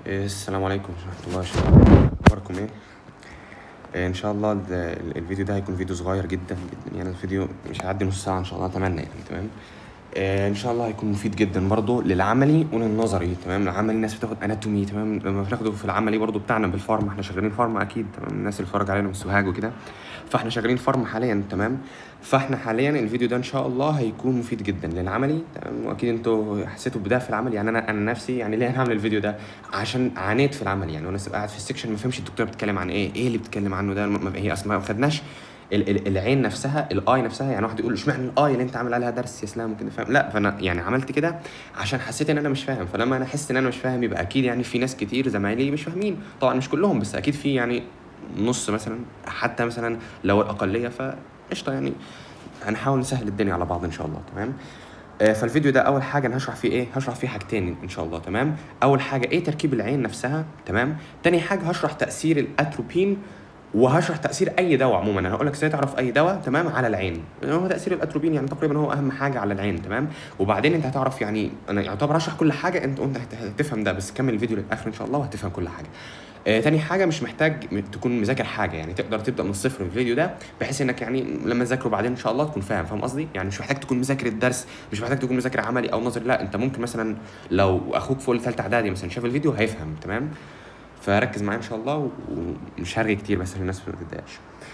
السلام عليكم ورحمة الله وبركاته أخباركم إيه؟ آه، إن شاء الله ال- ال- الفيديو ده هيكون فيديو صغير جدا جدا يعني الفيديو مش هيعدي نص ساعة إن شاء الله أتمنى يعني تمام آه، إن شاء الله هيكون مفيد جدا برضه للعملي وللنظري تمام العملي الناس بتاخد اناتومي تمام لما بناخده في العملي برضه بتاعنا بالفارما احنا شغالين فارما اكيد تمام الناس اللي اتفرج علينا من سوهاج وكده فاحنا شغالين فارما حاليا تمام فاحنا حاليا الفيديو ده ان شاء الله هيكون مفيد جدا للعملي تمام واكيد انتوا حسيتوا بده في العمل يعني انا انا نفسي يعني ليه انا هعمل الفيديو ده عشان عانيت في العمل يعني وانا قاعد في السكشن ما فهمش الدكتوره بتتكلم عن ايه ايه اللي بتتكلم عنه ده ما- هي اصلا ما خدناش ال- ال- العين نفسها الاي نفسها يعني واحد يقول اشمعنى الاي اللي انت عامل عليها درس يا اسلام وكده فاهم لا فانا يعني عملت كده عشان حسيت ان انا مش فاهم فلما انا احس ان انا مش فاهم يبقى اكيد يعني في ناس كتير زمايلي مش فاهمين طبعا مش كلهم بس اكيد في يعني نص مثلا حتى مثلا لو الاقليه فقشطه يعني هنحاول نسهل الدنيا على بعض ان شاء الله تمام آه، فالفيديو ده اول حاجه انا هشرح فيه ايه هشرح فيه حاجتين ان شاء الله تمام اول حاجه ايه تركيب العين نفسها تمام تاني حاجه هشرح تاثير الاتروبين وهشرح تاثير اي دواء عموما انا هقول لك ازاي تعرف اي دواء تمام على العين هو تاثير الاتروبين يعني تقريبا هو اهم حاجه على العين تمام وبعدين انت هتعرف يعني انا يعتبر هشرح كل حاجه انت انت هت- هتفهم ده بس كمل الفيديو للاخر ان شاء الله وهتفهم كل حاجه آه، تاني حاجة مش محتاج م- تكون مذاكر حاجة يعني تقدر تبدأ من الصفر في الفيديو ده بحيث انك يعني لما تذاكره بعدين ان شاء الله تكون فاهم فاهم قصدي؟ يعني مش محتاج تكون مذاكر الدرس مش محتاج تكون مذاكر عملي او نظري لا انت ممكن مثلا لو اخوك فوق ثالثة اعدادي مثلا شاف الفيديو هيفهم تمام؟ فركز معايا ان شاء الله و- ومش هرغي كتير بس عشان الناس ما تتضايقش.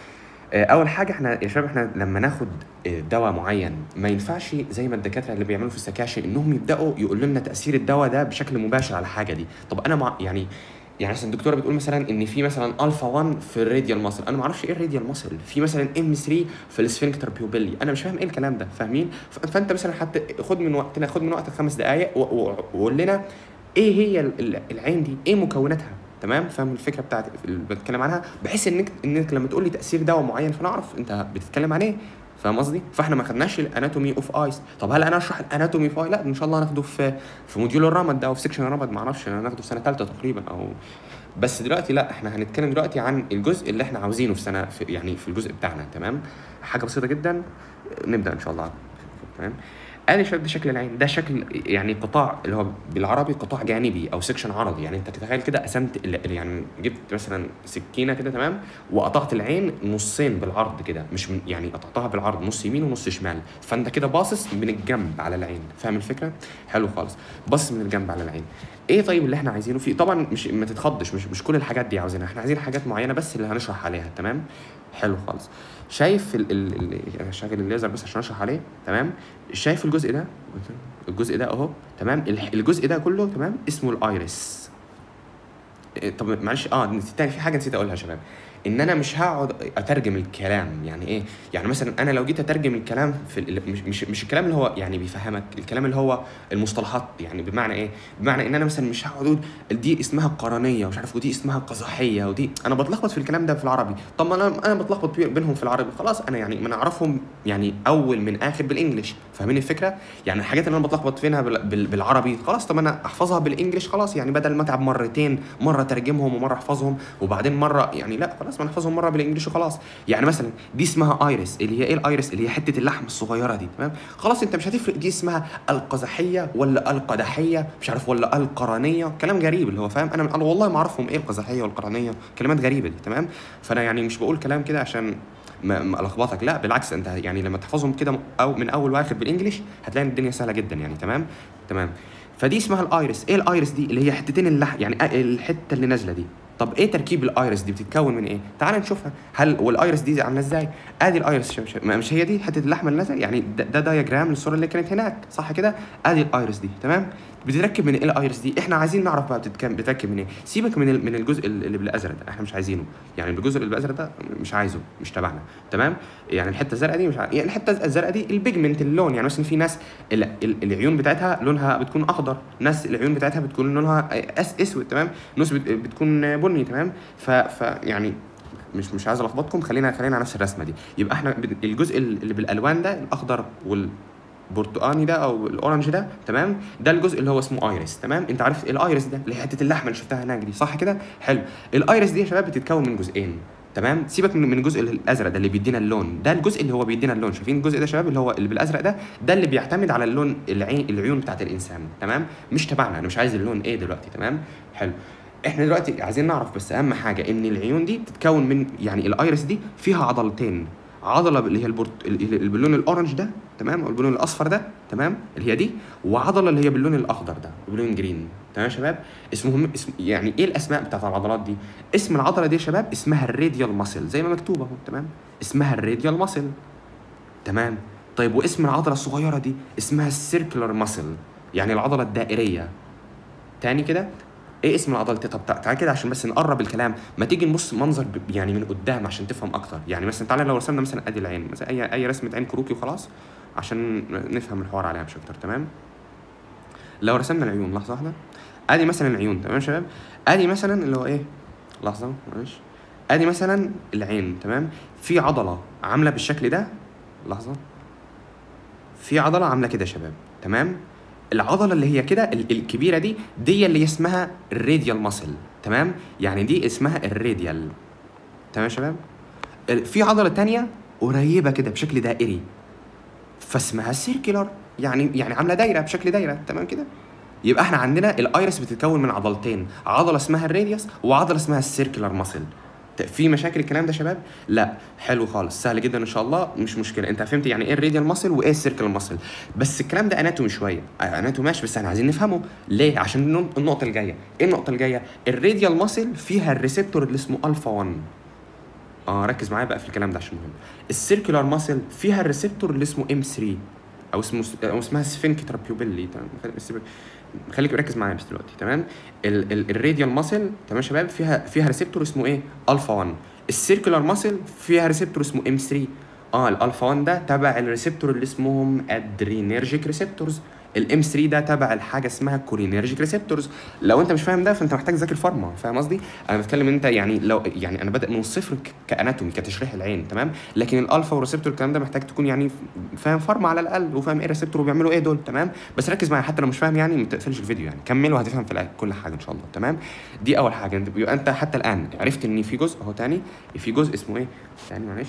آه، اول حاجه احنا يا شباب احنا لما ناخد آه، دواء معين ما ينفعش زي ما الدكاتره اللي بيعملوا في السكاشن انهم يبداوا يقولوا لنا تاثير الدواء ده بشكل مباشر على الحاجه دي طب انا مع يعني يعني مثلا الدكتوره بتقول مثلا ان في مثلا الفا 1 في الراديال ماسل انا ما اعرفش ايه الراديال ماسل في مثلا ام 3 في السفنكتر بيوبيلي انا مش فاهم ايه الكلام ده فاهمين ف- فانت مثلا حتى خد من وقتنا خد من وقتك خمس دقائق و- و- وقول لنا ايه هي ال- ال- العين دي ايه مكوناتها تمام فاهم الفكره بتاعت اللي بتكلم عنها بحيث انك انك لما تقول لي تاثير دواء معين فانا اعرف انت بتتكلم عن ايه فاهم قصدي؟ فاحنا ما خدناش الاناتومي اوف ايس، طب هل انا اشرح الاناتومي اوف اي؟ لا ان شاء الله هناخده في في موديول الرمد ده او في سكشن الرمد ما اعرفش انا هناخده في سنه ثالثه تقريبا او بس دلوقتي لا احنا هنتكلم دلوقتي عن الجزء اللي احنا عاوزينه في سنه في يعني في الجزء بتاعنا تمام؟ حاجه بسيطه جدا نبدا ان شاء الله تمام؟ ادي شكل ده شكل العين ده شكل يعني قطاع اللي هو بالعربي قطاع جانبي او سكشن عرضي يعني انت تتخيل كده قسمت ال- يعني جبت مثلا سكينه كده تمام وقطعت العين نصين بالعرض كده مش من يعني قطعتها بالعرض نص يمين ونص شمال فانت كده باصص من الجنب على العين فاهم الفكره حلو خالص باصص من الجنب على العين ايه طيب اللي احنا عايزينه فيه طبعا مش ما تتخضش مش مش كل الحاجات دي عاوزينها احنا عايزين حاجات معينه بس اللي هنشرح عليها تمام حلو خالص شايف ال ال ال انا شغل الليزر بس عشان اشرح عليه تمام شايف الجزء ده الجزء ده اهو تمام الح- الجزء ده كله تمام اسمه الايرس إيه، طب معلش اه نسيت تاني في حاجه نسيت اقولها يا شباب ان انا مش هقعد اترجم الكلام يعني ايه يعني مثلا انا لو جيت اترجم الكلام في ال- مش مش, مش الكلام اللي هو يعني بيفهمك الكلام اللي هو المصطلحات يعني بمعنى ايه بمعنى ان انا مثلا مش هقعد اقول دي اسمها قرنيه ومش عارف ودي اسمها قزحيه ودي انا بتلخبط في الكلام ده في العربي طب ما انا انا بتلخبط بي- بينهم في العربي خلاص انا يعني ما نعرفهم يعني اول من اخر بالانجلش فاهمين الفكره يعني الحاجات اللي انا بتلخبط فيها بال- بال- بالعربي خلاص طب انا احفظها بالانجلش خلاص يعني بدل ما اتعب مرتين مره اترجمهم ومره احفظهم وبعدين مره يعني لا خلاص ما نحفظهم مره بالانجلش وخلاص يعني مثلا دي اسمها ايرس اللي هي ايه الايرس اللي هي حته اللحم الصغيره دي تمام خلاص انت مش هتفرق دي اسمها القزحيه ولا القدحيه مش عارف ولا القرنيه كلام غريب اللي هو فاهم انا انا والله ما اعرفهم ايه القزحيه والقرنيه كلمات غريبه دي تمام فانا يعني مش بقول كلام كده عشان ما ما الخبطك لا بالعكس انت يعني لما تحفظهم كده او من اول واخر بالانجلش هتلاقي إن الدنيا سهله جدا يعني تمام تمام فدي اسمها الايرس ايه الايرس دي اللي هي حتتين اللحم يعني آه الحته اللي نازله دي طب ايه تركيب الايرس دي بتتكون من ايه تعال نشوفها هل والايرس دي عامله ازاي ادي الايرس شوف شوف ما مش هي دي حته اللحمه اللي نازله يعني ده, ده دايجرام للصوره اللي كانت هناك صح كده ادي الايرس دي تمام بتتركب من ايه الايرس دي احنا عايزين نعرف بقى بتتكلم بتركب من ايه سيبك من ال- من الجزء اللي بالازرق ده احنا مش عايزينه يعني الجزء اللي بالازرق ده مش عايزه مش تبعنا تمام يعني الحته الزرقاء دي مش عايز. يعني الحته الزرقاء دي البيجمنت اللون يعني مثلا في ناس ال... ال... العيون بتاعتها لونها بتكون اخضر ناس العيون بتاعتها بتكون لونها أس... اسود تمام ناس بت... بتكون بني تمام ف... ف يعني مش مش عايز الخبطكم خلينا خلينا على نفس الرسمه دي يبقى احنا بن- الجزء اللي بالالوان ده الاخضر وال برتقاني ده او الاورنج ده تمام ده الجزء اللي هو اسمه ايرس تمام انت عارف الايرس ده اللي هي حته اللحمه اللي شفتها هناك دي صح كده حلو الايرس دي يا شباب بتتكون من جزئين تمام سيبك من من الجزء الازرق ده اللي بيدينا اللون ده الجزء اللي هو بيدينا اللون شايفين الجزء ده يا شباب اللي هو اللي بالازرق ده ده اللي بيعتمد على اللون العين العيون بتاعت الانسان تمام مش تبعنا انا مش عايز اللون ايه دلوقتي تمام حلو احنا دلوقتي عايزين نعرف بس اهم حاجه ان العيون دي بتتكون من يعني الايرس دي فيها عضلتين عضله اللي هي البرت... اللي هي باللون الاورنج ده تمام او باللون الاصفر ده تمام اللي هي دي وعضله اللي هي باللون الاخضر ده باللون جرين تمام يا شباب اسمهم اسم يعني ايه الاسماء بتاعت العضلات دي اسم العضله دي يا شباب اسمها الراديال ماسل زي ما مكتوب اهو تمام اسمها الراديال ماسل تمام طيب واسم العضله الصغيره دي اسمها السيركلر ماسل يعني العضله الدائريه تاني كده ايه اسم العضله دي طب تع- تعالى كده عشان بس نقرب الكلام ما تيجي نبص منظر ب- يعني من قدام عشان تفهم اكتر يعني مثلا تعالى لو رسمنا مثلا ادي العين مثلا اي اي رسمه عين كروكي وخلاص عشان نفهم الحوار عليها مش اكتر تمام لو رسمنا العيون لحظه واحده ادي مثلا العيون تمام يا شباب ادي مثلا اللي هو ايه لحظه معلش ادي مثلا العين تمام في عضله عامله بالشكل ده لحظه في عضله عامله كده يا شباب تمام العضله اللي هي كده ال- الكبيره دي دي اللي اسمها الراديال ماسل تمام يعني دي اسمها الراديال تمام يا شباب ال- في عضله تانية قريبه كده بشكل دائري فاسمها سيركلر يعني يعني عامله دايره بشكل دايره تمام كده يبقى احنا عندنا الايرس بتتكون من عضلتين عضله اسمها الراديوس وعضله اسمها السيركلر ماسل في مشاكل الكلام ده يا شباب لا حلو خالص سهل جدا ان شاء الله مش مشكله انت فهمت يعني ايه الراديال ماسل وايه السيركلر ماسل بس الكلام ده اناتومي شويه اناتومي ماشي بس احنا عايزين نفهمه ليه عشان النو- النقطه الجايه ايه النقطه الجايه الراديال ماسل فيها الريسبتور اللي اسمه الفا 1 اه ركز معايا بقى في الكلام ده عشان مهم السيركلر ماسل فيها الريسبتور اللي اسمه ام 3 او اسمه او اسمها سفنكتر بيوبيلي تمام خلي- خليك مركز معايا بس دلوقتي تمام ال- ال- الراديال ماسل تمام يا شباب فيها فيها ريسبتور اسمه ايه الفا 1 السيركلر ماسل فيها ريسبتور اسمه ام 3 اه الالفا 1 ده تبع الريسبتور اللي اسمهم ادرينرجيك ريسبتورز الام 3 ده تبع الحاجه اسمها كولينرجيك ريسبتورز لو انت مش فاهم ده فانت محتاج تذاكر فارما فاهم قصدي انا بتكلم انت يعني لو يعني انا بادئ من الصفر ك- كاناتومي كتشريح العين تمام لكن الالفا والريسبتور الكلام ده محتاج تكون يعني فاهم فارما على الاقل وفاهم ايه ريسبتور وبيعملوا ايه دول تمام بس ركز معايا حتى لو مش فاهم يعني ما تقفلش الفيديو يعني كمل وهتفهم في الآخر كل حاجه ان شاء الله تمام دي اول حاجه انت يبقى انت حتى الان عرفت ان في جزء اهو تاني في جزء اسمه ايه تاني معلش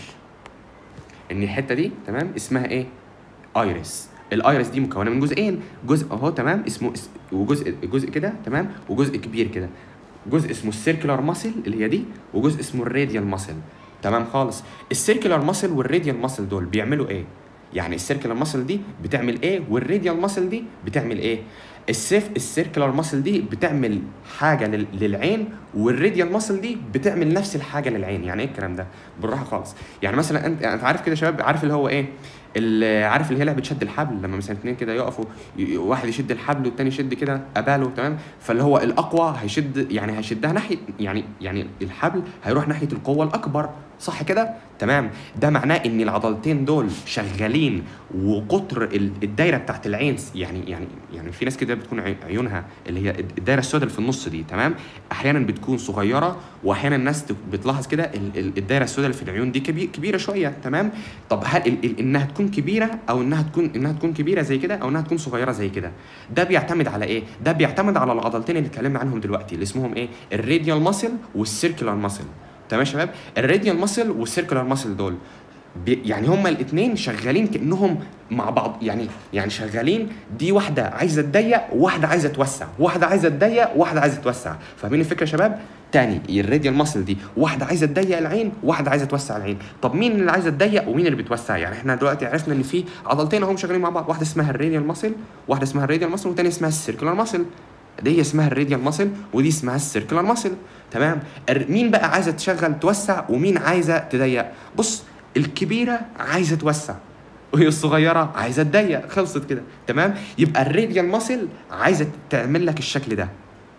ان الحته دي تمام اسمها ايه ايرس الايرس دي مكونه من جزئين جزء اهو تمام اسمه اس- وجزء جزء كده تمام وجزء كبير كده جزء اسمه السيركلر ماسل اللي هي دي وجزء اسمه الراديال ماسل تمام خالص السيركلر ماسل والراديال ماسل دول بيعملوا ايه يعني السيركلر ماسل دي بتعمل ايه والراديال ماسل دي بتعمل ايه السيف السيركلر ماسل دي بتعمل حاجه لل- للعين والراديال ماسل دي بتعمل نفس الحاجه للعين يعني ايه الكلام ده بالراحه خالص يعني مثلا انت انت عارف كده يا شباب عارف اللي هو ايه اللي عارف اللي هي لعبه شد الحبل لما مثلا اتنين كده يقفوا ي- واحد يشد الحبل والتاني يشد كده قباله تمام فاللي هو الاقوى هيشد يعني هيشدها ناحيه يعني يعني الحبل هيروح ناحيه القوه الاكبر صح كده تمام ده معناه ان العضلتين دول شغالين وقطر ال- الدايره بتاعت العين س- يعني يعني يعني في ناس كده بتكون عي- عيونها اللي هي الدايره السوداء اللي في النص دي تمام احيانا بتكون صغيره واحيانا الناس ت- بتلاحظ كده ال- ال- الدايره السوداء اللي في العيون دي كبي- كبيره شويه تمام طب هل ال- ال- انها تكون كبيره او انها تكون انها تكون كبيره زي كده او انها تكون صغيره زي كده ده بيعتمد على ايه ده بيعتمد على العضلتين اللي اتكلمنا عنهم دلوقتي اللي اسمهم ايه الراديال ماسل والسيركلر ماسل تمام يا شباب الراديال ماسل والسيركلر ماسل دول بي يعني هما الاثنين شغالين كانهم مع بعض يعني يعني شغالين دي واحده عايزه تضيق وواحده عايزه توسع واحده عايزه تضيق وواحده عايزه توسع فاهمين الفكره يا شباب تاني الراديال ماسل دي واحده عايزه تضيق العين واحده عايزه توسع العين طب مين اللي عايزه تضيق ومين اللي بتوسع يعني احنا دلوقتي عرفنا ان في عضلتين اهم شغالين مع بعض واحده اسمها الراديال ماسل واحده اسمها الراديال ماسل والتانيه اسمها السيركلر ماسل دي اسمها الراديال ماسل ودي اسمها السيركلر ماسل تمام الر- مين بقى عايزه تشغل توسع ومين عايزه تضيق بص الكبيره عايزه توسع وهي الصغيره عايزه تضيق خلصت كده تمام يبقى الراديال ماسل عايزه تعمل لك الشكل ده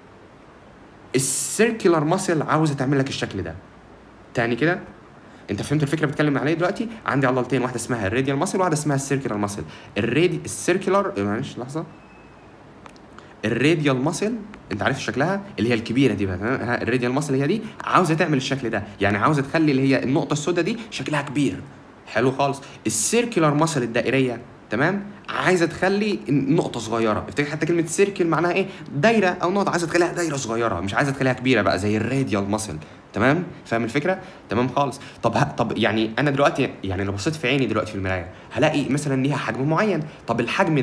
السيركلر ماسل عاوزه تعمل لك الشكل ده تاني كده انت فهمت الفكره بتكلم عليه دلوقتي عندي عضلتين واحده اسمها الراديال ماسل وواحده اسمها السيركلر ماسل الرادي السيركلر معلش لحظه الراديال ماسل انت عارف شكلها اللي هي الكبيره دي بقى تمام؟ ها، الراديال ماسل هي دي عاوزه تعمل الشكل ده يعني عاوزه تخلي اللي هي النقطه السوداء دي شكلها كبير حلو خالص السيركلر ماسل الدائريه تمام عايزه تخلي نقطه صغيره افتكر حتى كلمه سيركل معناها ايه دايره او نقطه عايزه تخليها دايره صغيره مش عايزه تخليها كبيره بقى زي الراديال ماسل تمام فاهم الفكره تمام خالص طب ه... طب يعني انا دلوقتي يعني لو بصيت في عيني دلوقتي في المرايه هلاقي مثلا ليها حجم معين طب الحجم ده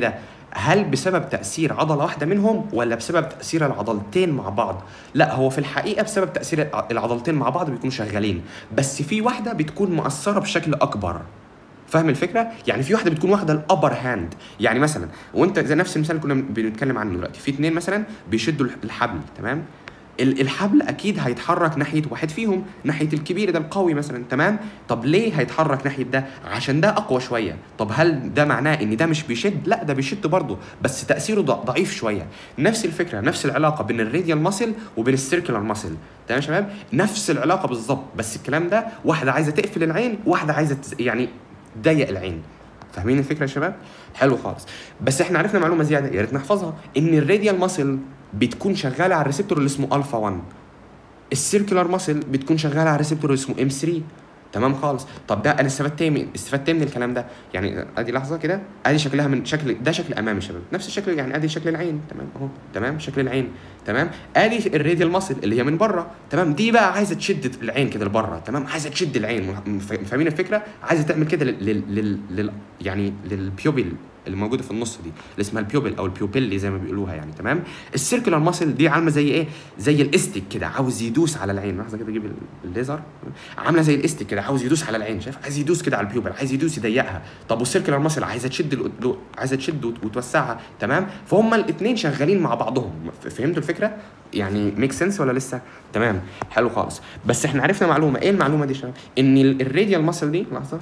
هل بسبب تاثير عضله واحده منهم ولا بسبب تاثير العضلتين مع بعض لا هو في الحقيقه بسبب تاثير الع- العضلتين مع بعض بيكونوا شغالين بس في واحده بتكون مؤثره بشكل اكبر فاهم الفكره يعني في واحده بتكون واخده الابر هاند يعني مثلا وانت زي نفس المثال اللي كنا بنتكلم عنه دلوقتي في اتنين مثلا بيشدوا الحبل تمام ال- الحبل اكيد هيتحرك ناحيه واحد فيهم ناحيه الكبير ده القوي مثلا تمام طب ليه هيتحرك ناحيه ده عشان ده اقوى شويه طب هل ده معناه ان ده مش بيشد لا ده بيشد برضه بس تاثيره ض- ضعيف شويه نفس الفكره نفس العلاقه بين الراديال ماسل وبين السيركلر ماسل تمام يا شباب نفس العلاقه بالظبط بس الكلام ده واحده عايزه تقفل العين واحده عايزه تز... يعني تضيق العين فاهمين الفكره يا شباب حلو خالص بس احنا عرفنا معلومه زياده يا ريت نحفظها ان الراديال ماسل بتكون شغاله على الريسبتور اللي اسمه الفا 1 السيركولار ماسل بتكون شغاله على ريسبتور اللي اسمه ام 3 تمام خالص طب ده انا استفدت ايه من استفدت ايه من الكلام ده يعني ادي لحظه كده ادي شكلها من شكل ده شكل امامي يا شباب نفس الشكل يعني ادي شكل العين تمام اهو تمام شكل العين تمام ادي الراديال ماسل اللي هي من بره تمام دي بقى عايزه تشد العين كده لبره تمام عايزه تشد العين فاهمين الفكره عايزه تعمل كده لل, لل, لل, لل يعني للبيوبل اللي موجوده في النص دي اللي اسمها البيوبل او البيوبيلي زي ما بيقولوها يعني تمام السيركولار ماسل دي عامله زي ايه زي الاستيك كده عاوز يدوس على العين لحظه كده اجيب الليزر عامله زي الاستيك كده عاوز يدوس على العين شايف عايز يدوس كده على البيوبل عايز يدوس يضيقها طب والسيركولار ماسل عايزه تشد ال- عايزه تشد وت- وتوسعها تمام فهم الاثنين شغالين مع بعضهم ف- فهمتوا الفكره يعني ميك سنس ولا لسه تمام حلو خالص بس احنا عرفنا معلومه ايه المعلومه دي يا شباب ان ال- الراديال ماسل دي لحظه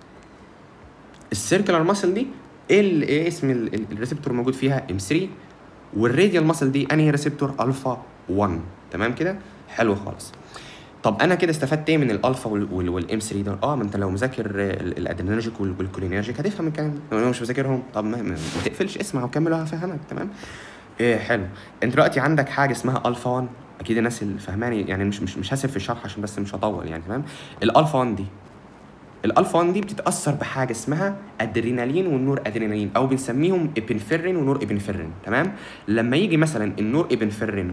السيركلر ماسل دي ايه ال- ايه اسم ال- ال- الريسبتور موجود فيها ام 3 والراديال ماسل دي انهي ريسبتور الفا 1 تمام كده حلو خالص طب انا كده استفدت ايه من الالفا والام 3 ده اه ما انت لو مذاكر ال- الادرينرجيك وال- والكولينرجيك هتفهم الكلام ده لو انا مش مذاكرهم طب ما, ما ما تقفلش اسمع وكمل وهفهمك تمام ايه حلو انت دلوقتي عندك حاجه اسمها الفا 1 اكيد الناس اللي فهماني يعني مش مش مش هسف في الشرح عشان بس مش هطول يعني تمام الالفا 1 دي الالفا 1 دي بتتاثر بحاجه اسمها ادرينالين والنور ادرينالين او بنسميهم ابنفرين ونور ابنفرين تمام لما يجي مثلا النور ابنفرين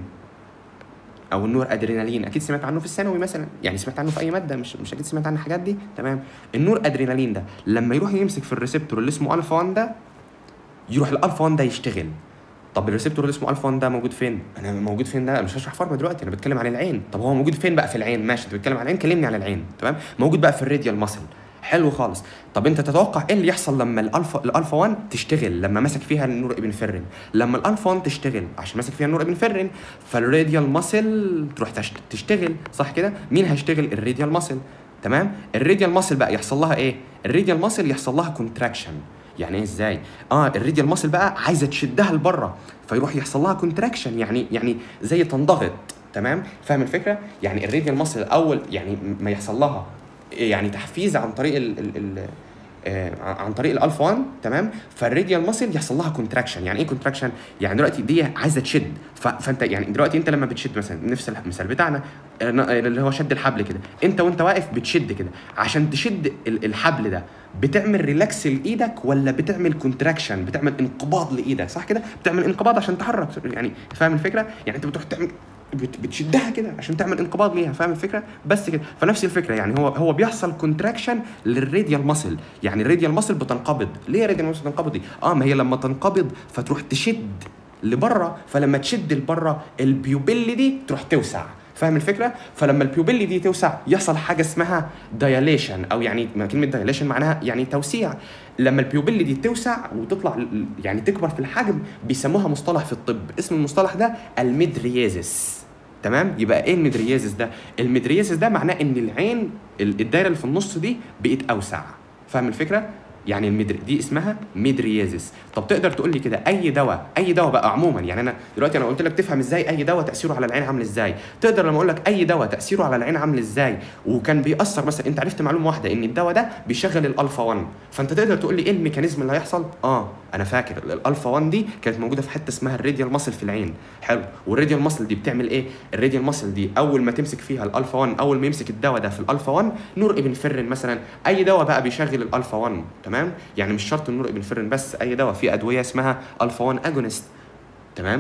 او النور ادرينالين اكيد سمعت عنه في الثانوي مثلا يعني سمعت عنه في اي ماده مش مش اكيد سمعت عن الحاجات دي تمام النور ادرينالين ده لما يروح يمسك في الريسبتور اللي اسمه الفا 1 ده يروح الالفا 1 ده يشتغل طب الريسبتور اللي اسمه الفا 1 ده موجود فين؟ انا موجود فين ده؟ مش هشرح فارما دلوقتي انا بتكلم عن العين، طب هو موجود فين بقى في العين؟ ماشي انت بتتكلم عن العين كلمني عن العين تمام؟ موجود بقى في الراديال ماسل حلو خالص طب انت تتوقع ايه اللي يحصل لما الالفا الالفا 1 تشتغل لما مسك فيها النور ابن فرن لما الالفا 1 تشتغل عشان مسك فيها النور ابن فرن فالراديال ماسل تروح تشت- تشتغل صح كده مين هيشتغل الراديال ماسل تمام الراديال ماسل بقى يحصل لها ايه الراديال ماسل يحصل لها كونتراكشن يعني ايه ازاي اه الراديال ماسل بقى عايزه تشدها لبره فيروح يحصل لها كونتراكشن يعني يعني زي تنضغط تمام فاهم الفكره يعني الراديال ماسل الاول يعني ما يحصل لها يعني تحفيز عن طريق ال ال ال آه، عن طريق الالفا 1 تمام فالراديال ماسل يحصل لها كونتراكشن يعني ايه كونتراكشن يعني دلوقتي دي عايزه تشد ف- فانت يعني دلوقتي انت لما بتشد مثلا نفس المثال بتاعنا آه، اللي هو شد الحبل كده انت وانت واقف بتشد كده عشان تشد ال- الحبل ده بتعمل ريلاكس لايدك ولا بتعمل كونتراكشن بتعمل انقباض لايدك صح كده بتعمل انقباض عشان تحرك يعني فاهم الفكره يعني انت بتروح تعمل بت- بتشدها كده عشان تعمل انقباض ليها فاهم الفكره بس كده فنفس الفكره يعني هو هو بيحصل كونتراكشن للراديال ماسل يعني الراديال ماسل بتنقبض ليه الراديال ماسل بتنقبض دي اه ما هي لما تنقبض فتروح تشد لبره فلما تشد لبره البيوبيل دي تروح توسع فاهم الفكره فلما البيوبيل دي توسع يحصل حاجه اسمها دايليشن او يعني ما كلمه دايليشن معناها يعني توسيع لما البيوبيل دي توسع وتطلع ل- يعني تكبر في الحجم بيسموها مصطلح في الطب اسم المصطلح ده الميدريازيس تمام يبقى ايه الميدريازيس ده الميدريازيس ده معناه ان العين ال- الدايره اللي في النص دي بقت اوسع فاهم الفكره يعني المدر دي اسمها ميدريازيس طب تقدر تقول لي كده اي دواء اي دواء بقى عموما يعني انا دلوقتي انا قلت لك تفهم ازاي اي دواء تاثيره على العين عامل ازاي تقدر لما اقول لك اي دواء تاثيره على العين عامل ازاي وكان بيأثر مثلا انت عرفت معلومه واحده ان الدواء ده بيشغل الالفا 1 فانت تقدر تقول لي ايه الميكانيزم اللي هيحصل اه انا فاكر الالفا 1 دي كانت موجوده في حته اسمها الراديال ماسل في العين حلو والراديال ماسل دي بتعمل ايه الراديال ماسل دي اول ما تمسك فيها الالفا 1 اول ما يمسك الدواء ده في الالفا 1 نور ابن فرن مثلا اي دواء بقى بيشغل الالفا 1 تمام يعني مش شرط النور ابن فرن بس اي دواء في ادويه اسمها الفا 1 اجونست تمام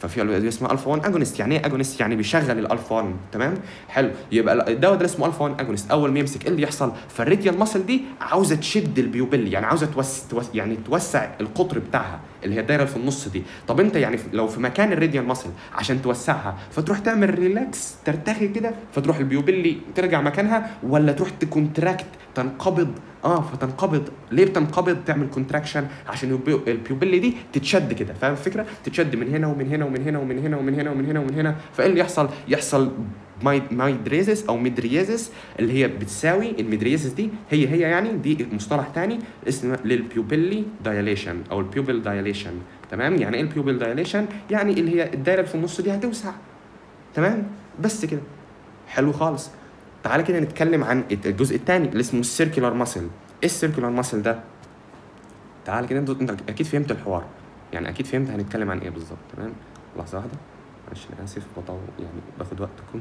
ففي ادويه اسمها الفا 1 اجونست يعني ايه اجونست يعني بيشغل الالفا 1 تمام حلو يبقى الدواء ده اسمه الفا 1 اجونست اول ما يمسك ايه اللي يحصل فالريديال ماسل دي عاوزه تشد البيوبيل يعني عاوزه توس... توس... يعني توسع القطر بتاعها اللي هي الدايره اللي في النص دي طب انت يعني لو في مكان الريديال ماسل عشان توسعها فتروح تعمل ريلاكس ترتخي كده فتروح البيوبيل ترجع مكانها ولا تروح تكونتراكت تنقبض اه فتنقبض ليه بتنقبض تعمل كونتراكشن عشان البيوبيل دي تتشد كده فاهم الفكره تتشد من هنا ومن هنا ومن هنا ومن هنا ومن هنا ومن هنا ومن هنا فايه اللي يحصل يحصل مايدريزس او ميدريزس اللي هي بتساوي الميدريزس دي هي هي يعني دي مصطلح تاني اسمه للبيوبيلي دايليشن او البيوبيل دايليشن تمام يعني ايه البيوبيل دايليشن يعني اللي هي الدايره اللي في النص دي هتوسع تمام بس كده حلو خالص تعالى كده نتكلم عن الجزء الثاني اللي اسمه السيركيولار ماسل ايه السيركيولار ماسل ده تعالى كده انت اكيد فهمت الحوار يعني اكيد فهمت هنتكلم عن ايه بالظبط تمام لحظه واحده معلش انا اسف بطول يعني باخد وقتكم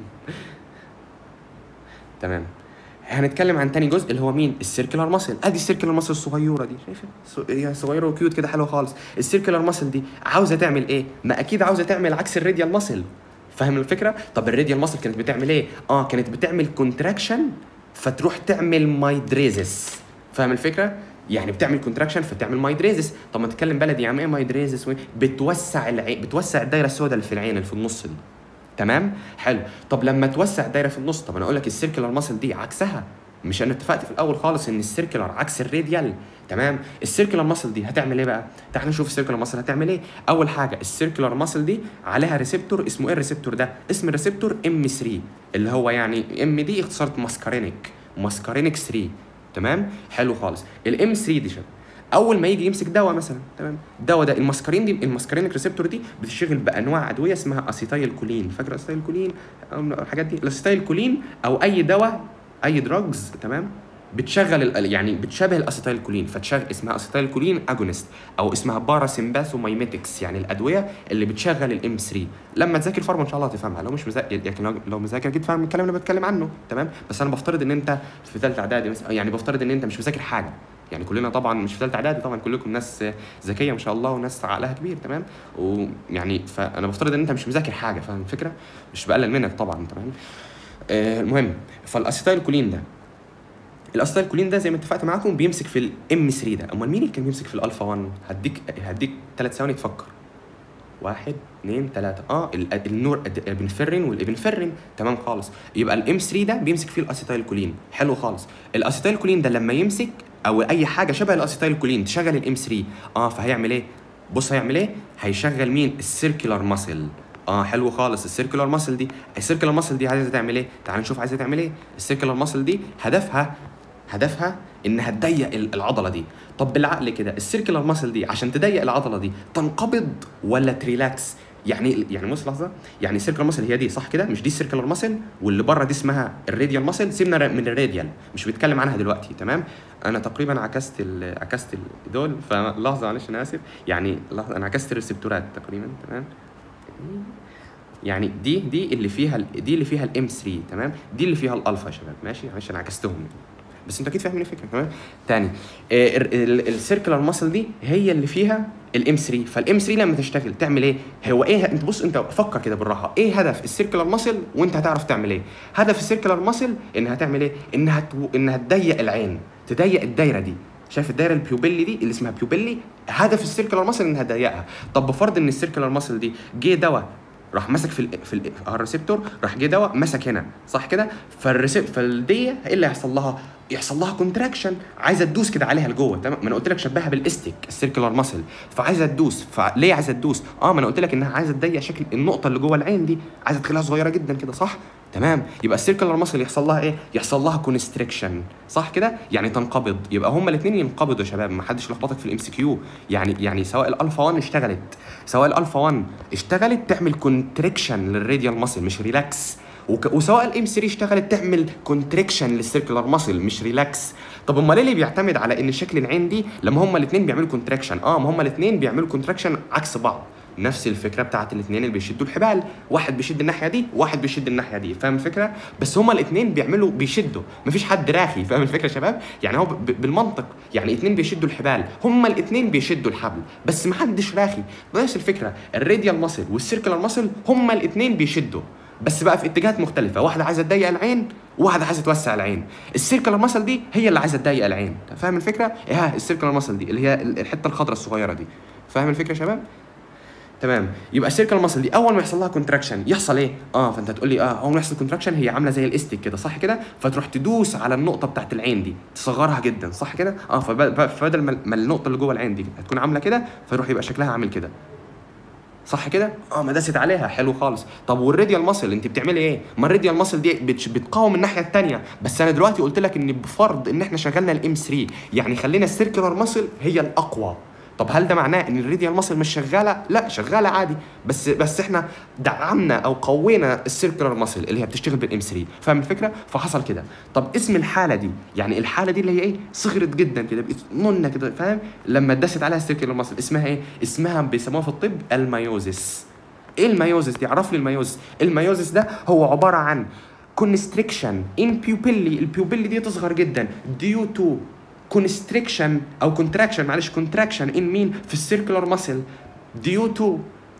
تمام هنتكلم عن تاني جزء اللي هو مين السيركلر ماسل ادي السيركلر ماسل الصغيره دي شايفه هي صغيره وكيوت كده حلوه خالص السيركلر ماسل دي عاوزه تعمل ايه ما اكيد عاوزه تعمل عكس الراديال ماسل فاهم الفكره طب الراديال ماسل كانت بتعمل ايه اه كانت بتعمل كونتراكشن فتروح تعمل مايدريزس فاهم الفكره يعني بتعمل كونتراكشن فتعمل مايدريزس طب ما تتكلم بلدي يا عم ايه مايدريزس بتوسع العين بتوسع الدايره السوداء اللي في العين اللي في النص دي تمام حلو طب لما توسع الدايره في النص طب انا اقول لك السيركلر ماسل دي عكسها مش انا اتفقت في الاول خالص ان السيركلر عكس الراديال تمام السيركلر ماسل دي هتعمل ايه بقى تعال نشوف السيركلر ماسل هتعمل ايه اول حاجه السيركلر ماسل دي عليها ريسبتور اسمه ايه الريسبتور ده اسم الريسبتور ام 3 اللي هو يعني ام دي اختصار ماسكارينيك ماسكارينيك 3 تمام حلو خالص الام 3 دي شباب اول ما يجي يمسك دواء مثلا تمام الدواء ده الماسكارين دي الماسكارينك ريسبتور دي بتشتغل بانواع ادويه اسمها اسيتايل كولين فاكر اسيتايل كولين الحاجات دي الاسيتايل كولين او اي دواء اي دراجز تمام بتشغل يعني بتشابه الاسيتايل كولين فتشغل اسمها اسيتايل كولين اجونست او اسمها باراسمباثومايميتكس يعني الادويه اللي بتشغل الام 3 لما تذاكر فارما ان شاء الله هتفهمها لو مش مذاكر يعني لو مذاكر اكيد فاهم الكلام اللي بتكلم عنه تمام بس انا بفترض ان انت في ثالثه اعدادي يعني بفترض ان انت مش مذاكر حاجه يعني كلنا طبعا مش في ثالثه اعدادي طبعا كلكم ناس ذكيه ما شاء الله وناس عقلها كبير تمام ويعني فانا بفترض ان انت مش مذاكر حاجه فاهم الفكره مش بقلل منك طبعا تمام آه المهم فالاسيتايل كولين ده الاسيتايل كولين ده زي ما اتفقت معاكم بيمسك في الام 3 ده امال مين اللي كان بيمسك في الالفا 1 هديك هديك ثلاث ثواني تفكر واحد اثنين ثلاثة اه النور الابنفرين والابنفرين تمام خالص يبقى الام 3 ده بيمسك فيه الاسيتايل كولين حلو خالص الاسيتايل كولين ده لما يمسك او اي حاجه شبه الاسيتايل كولين تشغل الام 3 اه فهيعمل ايه بص هيعمل ايه هيشغل مين السيركلر ماسل اه حلو خالص السيركلر ماسل دي السيركلر ماسل دي عايزه تعمل ايه تعال نشوف عايزه تعمل ايه السيركلر ماسل دي هدفها هدفها انها تضيق العضله دي طب بالعقل كده السيركلر ماسل دي عشان تضيق العضله دي تنقبض ولا تريلاكس يعني يعني بص لحظه يعني السيركلر ماسل هي دي صح كده مش دي السيركلر ماسل واللي بره دي اسمها الراديال ماسل سيبنا من الراديال مش بيتكلم عنها دلوقتي تمام انا تقريبا عكست ال عكست دول فلحظه معلش انا اسف يعني لحظه انا عكست الريسبتورات تقريبا تمام يعني دي دي اللي فيها دي اللي فيها الام 3 تمام دي اللي فيها الالفا يا شباب ماشي معلش انا عكستهم بس انتوا اكيد فاهمين الفكره تمام تاني آه السيركلر ماسل دي هي اللي فيها الام 3 فالام 3 لما تشتغل تعمل ايه هو ايه انت بص انت فكر كده بالراحه ايه هدف السيركلر ماسل وانت هتعرف تعمل ايه هدف السيركلر ماسل انها تعمل ايه انها تو... انها تضيق العين تضيق الدايره دي شايف الدايره البيوبيلي دي اللي اسمها بيوبيلي هدف السيركلر ماسل انها تضيقها طب بفرض ان السيركلر ماسل دي جه دواء راح مسك في ال في ال الريسبتور راح جه دواء مسك هنا صح كده فالريسب فالديه ايه اللي هيحصل لها يحصل لها كونتراكشن عايزه تدوس كده عليها لجوه تمام ما انا قلت لك شبهها بالاستيك السيركلر ماسل فعايزه تدوس فليه عايزه تدوس اه ما انا قلت لك انها عايزه تضيق شكل النقطه اللي جوه العين دي عايزه تخليها صغيره جدا كده صح تمام يبقى السيركلر ماسل يحصل لها ايه يحصل لها كونستريكشن صح كده يعني تنقبض يبقى هما الاثنين ينقبضوا يا شباب ما حدش يلخبطك في الام سي كيو يعني يعني سواء الالفا 1 اشتغلت سواء الالفا 1 اشتغلت تعمل كونتريكشن للراديال ماسل مش ريلاكس وك... وسواء الام 3 اشتغلت تعمل كونتريكشن للسيركلر ماسل مش ريلاكس طب امال ايه اللي بيعتمد على ان شكل العين دي لما هما الاثنين بيعملوا كونتراكشن اه ما هما الاثنين بيعملوا كونتراكشن عكس بعض نفس الفكره بتاعت الاثنين اللي بيشدوا الحبال واحد بيشد الناحيه دي وواحد بيشد الناحيه دي فاهم الفكره بس هما الاثنين بيعملوا بيشدوا مفيش حد راخي فاهم الفكره يا شباب يعني هو ب- بالمنطق يعني اثنين بيشدوا الحبال هما الاثنين بيشدوا الحبل بس محدش راخي نفس الفكره الراديال ماسل والسيركلر ماسل هما الاثنين بيشدوا بس بقى في اتجاهات مختلفه واحده عايزه تضيق العين وواحده عايزه توسع العين السيركلر ماسل دي هي اللي عايزه تضيق العين فاهم الفكره ايه ها السيركلر ماسل دي اللي هي الحته الخضراء الصغيره دي فاهم الفكره يا شباب تمام يبقى السيركل ماسل دي اول ما يحصل لها كونتراكشن يحصل ايه اه فانت تقول لي اه اول ما يحصل كونتراكشن هي عامله زي الاستيك كده صح كده فتروح تدوس على النقطه بتاعت العين دي تصغرها جدا صح كده اه فب- فبدل ما ما النقطه اللي جوه العين دي هتكون عامله كده فيروح يبقى شكلها عامل كده صح كده؟ اه ما داست عليها حلو خالص، طب والراديال ماسل انت بتعملي ايه؟ ما الراديال ماسل دي بتش- بتقاوم الناحيه الثانيه، بس انا دلوقتي قلت لك ان بفرض ان احنا شغلنا الام 3 يعني خلينا السيركلر ماسل هي الاقوى. طب هل ده معناه ان الراديال ماسل مش شغاله؟ لا شغاله عادي بس بس احنا دعمنا او قوينا السيركلر ماسل اللي هي بتشتغل بالام 3 فاهم الفكره؟ فحصل كده طب اسم الحاله دي يعني الحاله دي اللي هي ايه؟ صغرت جدا كده بقت نونه كده فاهم؟ لما اتدست عليها السيركلر ماسل اسمها ايه؟ اسمها بيسموها في الطب الميوزس ايه الميوزس دي عرف لي الميوزس الميوزس ده هو عباره عن كونستريكشن ان بيوبيلي البيوبيلي دي تصغر جدا ديو تو كونستريكشن او كونتراكشن معلش كونتراكشن ان مين في السيركلر ماسل ديو تو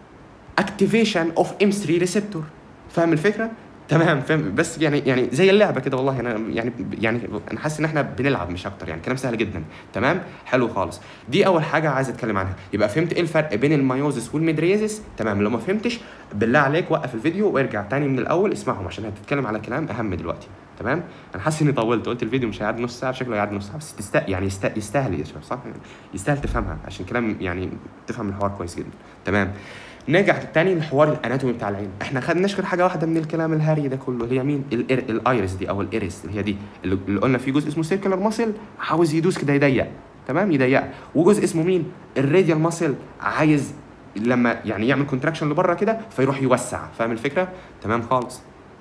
اكتيفيشن اوف ام 3 ريسبتور فاهم الفكره تمام فاهم بس يعني يعني زي اللعبه كده والله انا يعني يعني انا حاسس ان احنا بنلعب مش اكتر يعني كلام سهل جدا تمام حلو خالص دي اول حاجه عايز اتكلم عنها يبقى فهمت ايه الفرق بين الميوزس والميدريزس تمام لو ما فهمتش بالله عليك وقف الفيديو وارجع تاني من الاول اسمعهم عشان هتتكلم على كلام اهم دلوقتي تمام انا حاسس اني طولت قلت الفيديو مش هيعدي نص ساعه شكله هيعدي نص ساعه بس تست... يعني يست... يستاهل يا شباب صح يستاهل تفهمها عشان كلام يعني تفهم الحوار كويس جدا تمام نرجع تاني لحوار الاناتومي بتاع العين احنا خدناش غير حاجه واحده من الكلام الهري ده كله اللي هي مين الإر... الايرس دي او الايرس اللي هي دي اللي اللي قلنا في جزء اسمه سيركلر ماسل عاوز يدوس كده يضيق تمام يضيق وجزء اسمه مين الراديال ماسل عايز لما يعني يعمل كونتراكشن لبره كده فيروح يوسع فاهم الفكره تمام خالص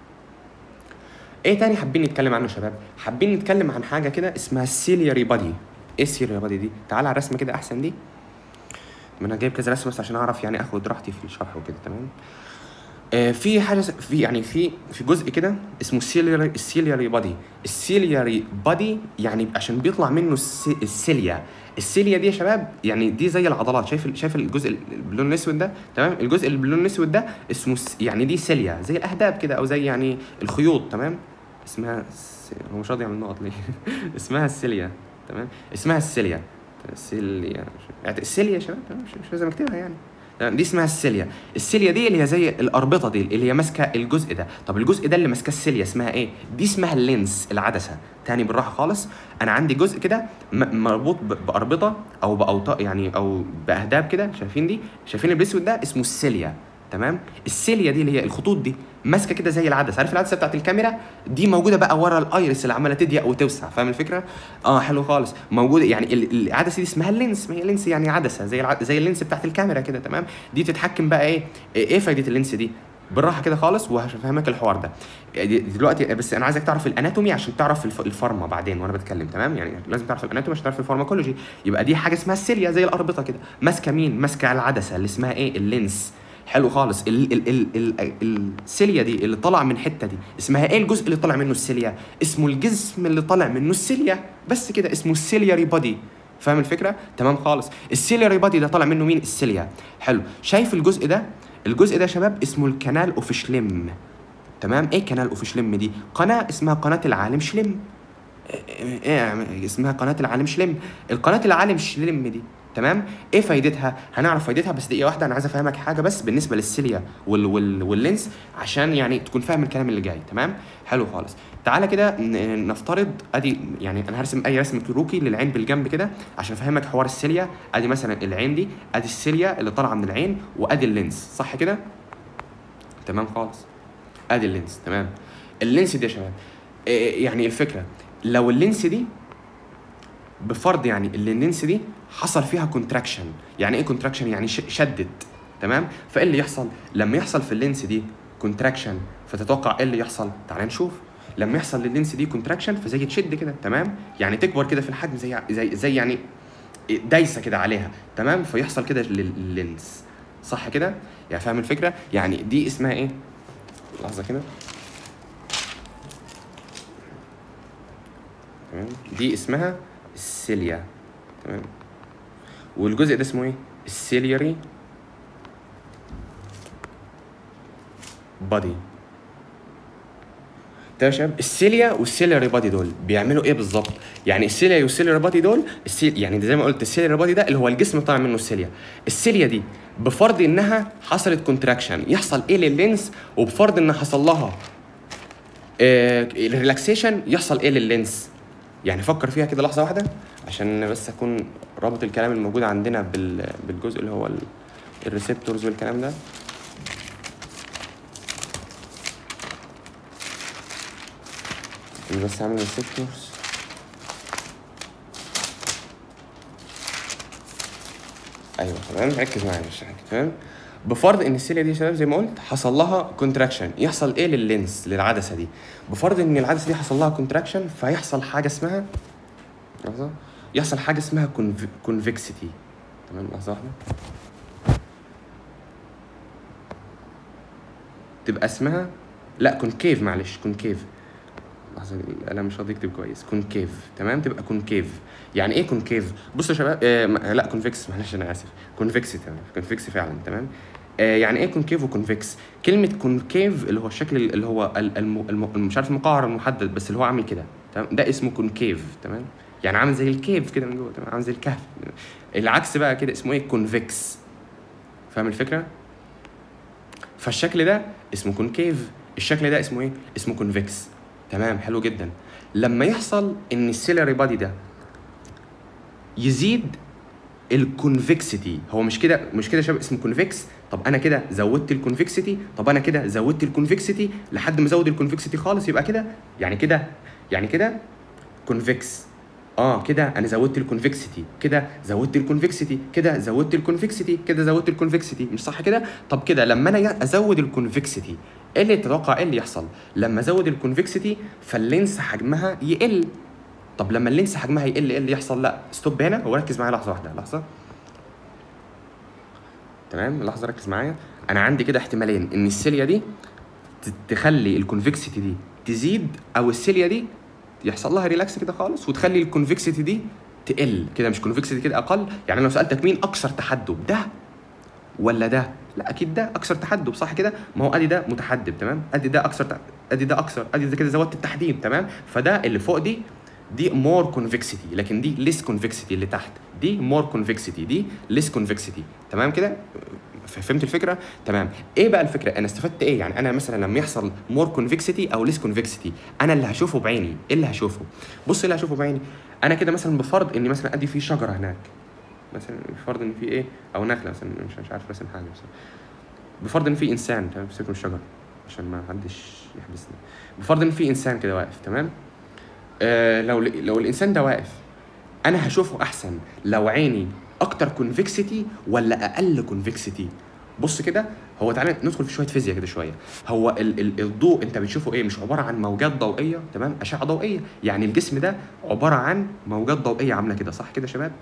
ايه تاني حابين نتكلم عنه يا شباب حابين نتكلم عن حاجه كده اسمها السيلياري بادي ايه السيلياري بادي دي تعال على الرسمه كده احسن دي ما انا جايب كذا رسمه بس عشان اعرف يعني اخد راحتي في الشرح وكده تمام آه في حاجه في يعني في في جزء كده اسمه السيلياري السيلياري بادي السيلياري بادي يعني عشان بيطلع منه السي السيليا السيليا دي يا شباب يعني دي زي العضلات شايف ال- شايف الجزء ال- باللون الاسود ده تمام الجزء اللي باللون الاسود ده اسمه س- يعني دي سيليا زي الاهداب كده او زي يعني الخيوط تمام اسمها س- هو مش راضي يعمل نقط ليه اسمها السيليا تمام اسمها السيليا سيليا يعني السيليا يا شباب تمام مش مش لازم اكتبها يعني تمام دي اسمها السيليا السيليا دي اللي هي زي الاربطه دي اللي هي ماسكه الجزء ده طب الجزء ده اللي ماسكه السيليا اسمها ايه دي اسمها اللينس العدسه تاني بالراحه خالص انا عندي جزء كده م- مربوط ب- باربطه او باوطاء يعني او باهداب كده شايفين دي شايفين الاسود ده اسمه السيليا تمام السيليا دي اللي هي الخطوط دي ماسكه كده زي العدسه عارف العدسه بتاعت الكاميرا دي موجوده بقى ورا الايرس اللي عماله تضيق وتوسع فاهم الفكره اه حلو خالص موجوده يعني ال- العدسه دي اسمها اللينس ما هي اللينس يعني عدسه زي الع... زي اللينس بتاعت الكاميرا كده تمام دي بتتحكم بقى ايه ايه فايده اللينس دي بالراحه كده خالص وهفهمك الحوار ده يعني دلوقتي بس انا عايزك تعرف الاناتومي عشان تعرف الف... الفارما بعدين وانا بتكلم تمام يعني لازم تعرف الاناتومي عشان تعرف الفارماكولوجي يبقى دي حاجه اسمها السيليا زي الاربطه كده ماسكه مين ماسكه العدسه اللي اسمها ايه اللينس حلو خالص ال ال ال ال السيليا دي اللي طلع من الحته دي اسمها ايه الجزء اللي طلع منه السيليا اسمه الجسم اللي طلع منه السيليا بس كده اسمه السيلياري بودي فاهم الفكره تمام خالص السيلياري بودي ده طالع منه مين السيليا حلو شايف الجزء ده الجزء ده يا شباب اسمه الكنال اوف شليم تمام ايه كنال اوف شليم دي قناه اسمها قناه العالم شليم ايه اسمها قناه العالم شلم القناه العالم شلم دي تمام ايه فايدتها هنعرف فايدتها بس دقيقه واحده انا عايز افهمك حاجه بس بالنسبه للسيليا وال وال واللينس عشان يعني تكون فاهم الكلام اللي جاي تمام حلو خالص تعالى كده ن- نفترض ادي يعني انا هرسم اي رسم كروكي للعين بالجنب كده عشان افهمك حوار السيليا ادي مثلا العين دي ادي السيليا اللي طالعه من العين وادي اللينس صح كده تمام خالص ادي اللينس تمام اللينس دي يا شباب إيه يعني الفكره لو اللينس دي بفرض يعني اللي اللينس دي حصل فيها كونتراكشن يعني ايه كونتراكشن يعني ش- شدت تمام فايه اللي يحصل لما يحصل في اللينس دي كونتراكشن فتتوقع ايه اللي يحصل تعال نشوف لما يحصل لللينس دي كونتراكشن فزي تشد كده تمام يعني تكبر كده في الحجم زي زي زي يعني دايسه كده عليها تمام فيحصل كده لل- لللينس صح كده يعني فاهم الفكره يعني دي اسمها ايه لحظه كده تمام دي اسمها السيليا تمام والجزء ده اسمه ايه السيلياري بادي ده يا شباب السيليا والسيلياري بادي دول بيعملوا ايه بالظبط؟ يعني السيليا والسيلياري بادي دول السيل يعني زي ما قلت السيلياري بادي ده اللي هو الجسم طالع منه السيليا السيليا دي بفرض انها حصلت كونتراكشن يحصل ايه لللينس وبفرض ان حصل لها آه الريلاكسيشن يحصل ايه لللينس يعني فكر فيها كده لحظه واحده عشان بس اكون رابط الكلام الموجود عندنا بال بالجزء اللي هو الريسبتورز والكلام ده بس اعمل ريسبتورز ايوه تمام ركز معايا مش حاجه تمام بفرض ان السيليا دي يا شباب زي ما قلت حصل لها كونتراكشن يحصل ايه لللينس للعدسه دي بفرض ان العدسه دي حصل لها كونتراكشن فيحصل حاجه اسمها لحظه يحصل حاجه اسمها كونفكسيتي تمام لحظه واحده تبقى اسمها لا كونكيف معلش كونكيف لحظه القلم مش راضي يكتب كويس كونكيف تمام تبقى كونكيف يعني ايه كونكيف بصوا يا شباب آه لا كونفكس معلش انا اسف كونفكس تمام كونفكس فعلا تمام آه يعني ايه كونكيف وكونفكس كلمه كونكيف اللي هو الشكل اللي هو الم... الم... مش عارف المقعر المحدد بس اللي هو عامل كده تمام ده اسمه كونكيف تمام يعني عامل زي الكيف كده من جوه تمام عامل زي الكهف العكس بقى كده اسمه ايه كونفكس فاهم الفكره فالشكل ده اسمه كونكيف الشكل ده اسمه ايه اسمه كونفكس تمام حلو جدا لما يحصل ان السيلري بادي ده يزيد الكونفكسيتي هو مش كده مش كده شباب اسمه كونفكس طب انا كده زودت الكونفكسيتي طب انا كده زودت الكونفكسيتي لحد ما ازود الكونفكسيتي خالص يبقى كده يعني كده يعني كده كونفكس اه كده انا زودت الكونفكسيتي كده زودت الكونفكسيتي كده زودت الكونفكسيتي كده زودت الكونفكسيتي مش صح كده طب كده لما انا ازود الكونفكسيتي ايه اللي تتوقع ايه اللي يحصل لما ازود الكونفكسيتي فاللينس حجمها يقل طب لما اللينس حجمها يقل ايه اللي يحصل لا ستوب هنا وركز معايا لحظه واحده لحظه تمام لحظه ركز معايا انا عندي كده احتمالين ان السيليا دي تخلي الكونفكسيتي دي تزيد او السيليا دي يحصل لها ريلاكس كده خالص وتخلي الكونفكسيتي دي تقل كده مش كونفكسيتي كده اقل يعني لو سالتك مين اكثر تحدب ده ولا ده لا اكيد ده اكثر تحدب صح كده ما هو ادي ده متحدب تمام ادي ده اكثر ادي ده اكثر ادي ده كده زودت التحديد تمام فده اللي فوق دي دي مور كونفكسيتي لكن دي ليس كونفكسيتي اللي تحت دي مور كونفكسيتي دي ليس كونفكسيتي تمام كده فهمت الفكره تمام ايه بقى الفكره انا استفدت ايه يعني انا مثلا لما يحصل مور كونفكسيتي او ليس كونفكسيتي انا اللي هشوفه بعيني ايه اللي هشوفه بص ايه اللي هشوفه بعيني انا كده مثلا بفرض اني مثلا ادي في شجره هناك مثلا بفرض ان في ايه او نخله مثلا مش مش عارف راسم حاجه مثلا بفرض ان في انسان تمام امسكوا الشجره عشان ما حدش يحبسني بفرض ان في انسان كده واقف تمام آه لو لو الانسان ده واقف انا هشوفه احسن لو عيني اكتر كونفكسيتي ولا اقل كونفكسيتي بص كده هو تعالى ندخل في شويه فيزياء كده شويه هو ال ال الضوء انت بتشوفه ايه مش عباره عن موجات ضوئيه تمام اشعه ضوئيه يعني الجسم ده عباره عن موجات ضوئيه عامله كده صح كده يا شباب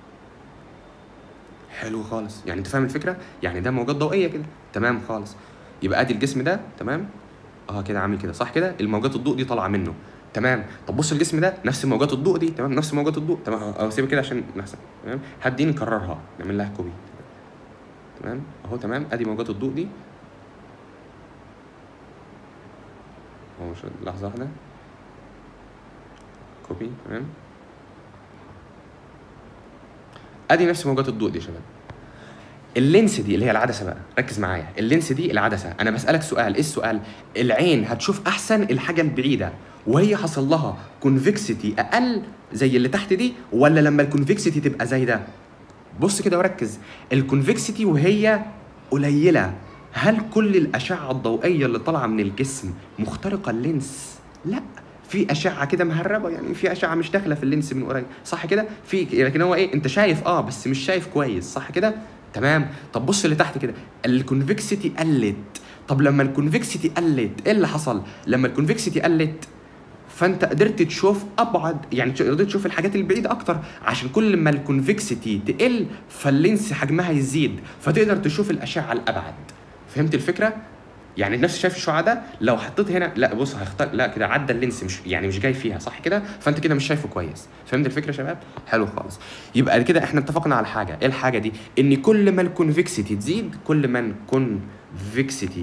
حلو خالص يعني انت فاهم الفكره يعني ده موجات ضوئيه كده تمام خالص يبقى ادي الجسم ده تمام اه كده عامل كده صح كده الموجات الضوء دي طالعه منه تمام طب بص الجسم ده نفس موجات الضوء دي تمام نفس موجات الضوء تمام او سيبها كده عشان نحسن تمام هدي نكررها نعمل لها كوبي تمام اهو تمام ادي موجات الضوء دي اهو لحظه واحده كوبي تمام ادي نفس موجات الضوء دي يا شباب اللينس دي اللي هي العدسه بقى ركز معايا اللينس دي العدسه انا بسالك سؤال ايه السؤال العين هتشوف احسن الحاجه البعيده وهي حصل لها كونفكسيتي اقل زي اللي تحت دي ولا لما الكونفكسيتي تبقى زي ده بص كده وركز الكونفكسيتي وهي قليله هل كل الاشعه الضوئيه اللي طالعه من الجسم مخترقه اللينس لا في اشعه كده مهربه يعني في اشعه مش داخله في اللينس من قريب صح كده في لكن هو ايه انت شايف اه بس مش شايف كويس صح كده تمام طب بص اللي تحت كده الكونفكسيتي قلت طب لما الكونفكسيتي قلت ايه اللي حصل لما الكونفكسيتي قلت فانت قدرت تشوف ابعد يعني قدرت تشوف الحاجات البعيده اكتر عشان كل ما الكونفكسيتي تقل فاللينس حجمها يزيد فتقدر تشوف الاشعه الابعد فهمت الفكره يعني نفس شايف الشعاع ده لو حطيت هنا لا بص هيختار لا كده عدى اللينس مش يعني مش جاي فيها صح كده فانت كده مش شايفه كويس فهمت الفكره يا شباب حلو خالص يبقى كده احنا اتفقنا على حاجه ايه الحاجه دي ان كل ما الكونفكسيتي تزيد كل ما الكونفكسيتي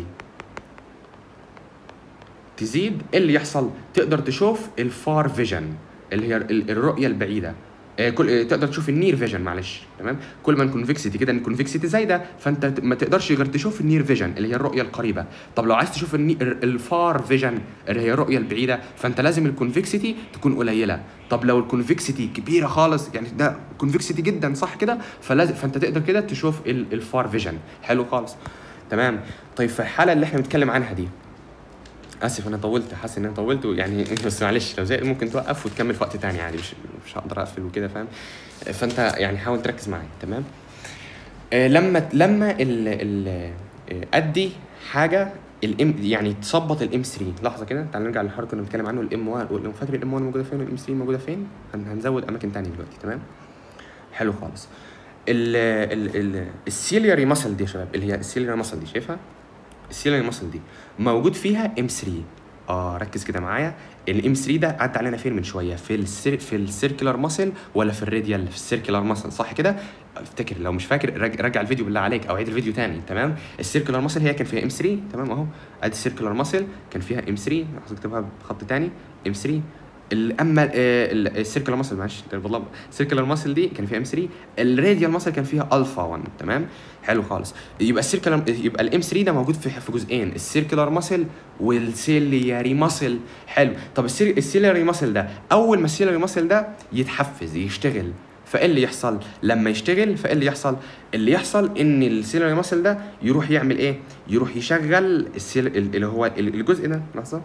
تزيد ايه اللي يحصل تقدر تشوف الفار فيجن اللي هي ال- الرؤيه البعيده آه، كل آه، تقدر تشوف النير فيجن معلش تمام كل ما الكونفكسيتي كده الكونفكسيتي زايده فانت ت- ما تقدرش غير تشوف النير فيجن اللي هي الرؤيه القريبه طب لو عايز تشوف الني- ال- الفار فيجن اللي هي الرؤيه البعيده فانت لازم الكونفكسيتي تكون قليله طب لو الكونفكسيتي كبيره خالص يعني ده كونفكسيتي جدا صح كده فلازم فانت تقدر كده تشوف ال- الفار فيجن حلو خالص تمام طيب في الحاله اللي احنا بنتكلم عنها دي اسف انا طولت حاسس ان انا طولت يعني بس معلش لو زي ممكن توقف وتكمل في وقت تاني عادي مش مش هقدر اقفل وكده فاهم فانت يعني حاول تركز معايا تمام آه، لما لما ال ال آه، ادي حاجه الام يعني تظبط الام 3 لحظه كده تعال نرجع للحوار اللي كنا بنتكلم عنه الام 1 والام فاكر الام 1 موجوده فين والام 3 موجوده فين هن- هنزود اماكن تانية دلوقتي تمام حلو خالص ال ال ال السيلياري ماسل دي يا شباب اللي هي السيلياري ماسل دي شايفها السيلياري ماسل دي موجود فيها ام 3 اه ركز كده معايا الام 3 ده عدى علينا فين من شويه في السير في السيركلر ماسل ولا في الراديال في السيركلر ماسل صح كده افتكر لو مش فاكر رج- رجع الفيديو بالله عليك او عيد الفيديو تاني تمام السيركلر ماسل هي كان فيها ام 3 تمام اهو ادي السيركلر ماسل كان فيها ام 3 لحظه اكتبها بخط تاني ام 3 ال- اما السيركلر ماسل معلش والله السيركلر ماسل دي كان فيها ام 3 الراديال ماسل كان فيها الفا 1 تمام حلو خالص يبقى السيركلر يبقى الام 3 ده موجود في في جزئين السيركلر ماسل والسيلياري ماسل حلو طب السير- السيلياري ماسل ده اول ما السيلياري ماسل ده يتحفز يشتغل فايه اللي يحصل لما يشتغل فايه اللي يحصل اللي يحصل ان السيلياري ماسل ده يروح يعمل ايه يروح يشغل السيل اللي هو الجزء ده لحظه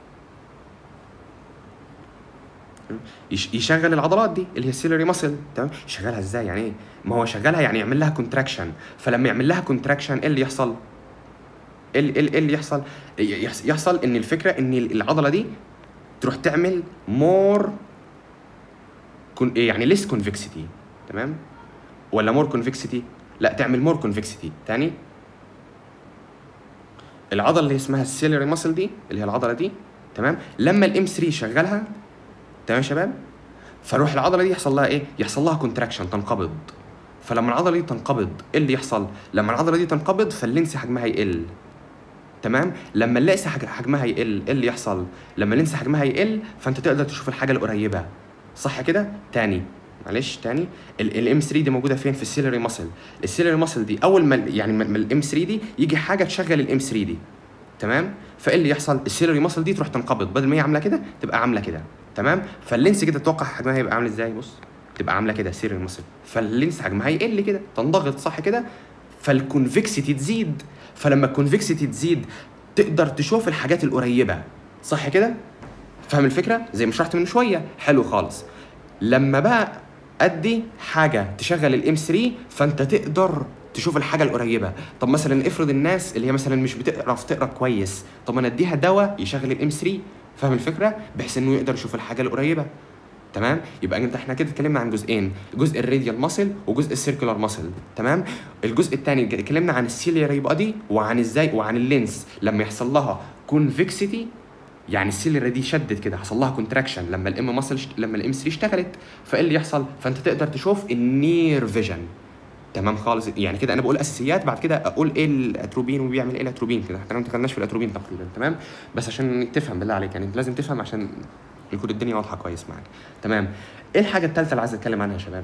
يش- يشغل العضلات دي اللي هي السيلري ماسل تمام يشغلها ازاي يعني ايه ما هو شغلها يعني يعمل لها كونتراكشن فلما يعمل لها كونتراكشن ايه اللي يحصل ايه اللي- إيه اللي يحصل يحص- يحصل ان الفكره ان العضله دي تروح تعمل مور كون إيه يعني ليس كونفكسيتي تمام ولا مور كونفكسيتي لا تعمل مور كونفكسيتي تاني العضله اللي اسمها السيلري ماسل دي اللي هي العضله دي تمام لما الام 3 شغلها تمام يا شباب فروح العضله دي يحصل لها ايه يحصل لها كونتراكشن تنقبض فلما العضله دي تنقبض ايه اللي يحصل لما العضله دي تنقبض فاللينس حجمها يقل تمام لما اللينس حج- حجمها يقل ايه اللي يحصل لما اللينس حجمها يقل فانت تقدر تشوف الحاجه القريبه صح كده تاني معلش تاني الام 3 دي موجوده فين في السيلري ماسل السيلري ماسل دي اول ما ال- يعني ما الام 3 دي يجي حاجه تشغل الام 3 دي تمام فايه اللي يحصل السيلري ماسل دي تروح تنقبض بدل ما هي عامله كده تبقى عامله كده تمام فاللينس كده تتوقع حجمها هيبقى عامل ازاي بص تبقى عامله كده سيلري ماسل فاللينس حجمها يقل كده تنضغط صح كده فالكونفكسيتي تزيد فلما الكونفكسيتي تزيد تقدر تشوف الحاجات القريبه صح كده فاهم الفكره زي ما شرحت من شويه حلو خالص لما بقى ادي حاجه تشغل الام 3 فانت تقدر تشوف الحاجه القريبه طب مثلا افرض الناس اللي هي مثلا مش بتعرف تقرا كويس طب انا اديها دواء يشغل الام 3 فاهم الفكره بحيث انه يقدر يشوف الحاجه القريبه تمام يبقى انت احنا كده اتكلمنا عن جزئين جزء الراديال ماسل وجزء السيركولار ماسل تمام الجزء الثاني اتكلمنا عن السيلياري بادي وعن ازاي وعن اللينس لما يحصل لها كونفكسيتي يعني السيلري دي شدت كده حصل لها كونتراكشن لما الام ماسل لما الام 3 اشتغلت فايه اللي يحصل فانت تقدر تشوف النير فيجن تمام خالص يعني كده انا بقول اساسيات بعد كده اقول ايه الاتروبين وبيعمل ايه الاتروبين كده احنا ما دخلناش في الاتروبين تقريبا تمام بس عشان تفهم بالله عليك يعني انت لازم تفهم عشان يكون الدنيا واضحه كويس معاك تمام ايه الحاجه الثالثه اللي عايز اتكلم عنها يا شباب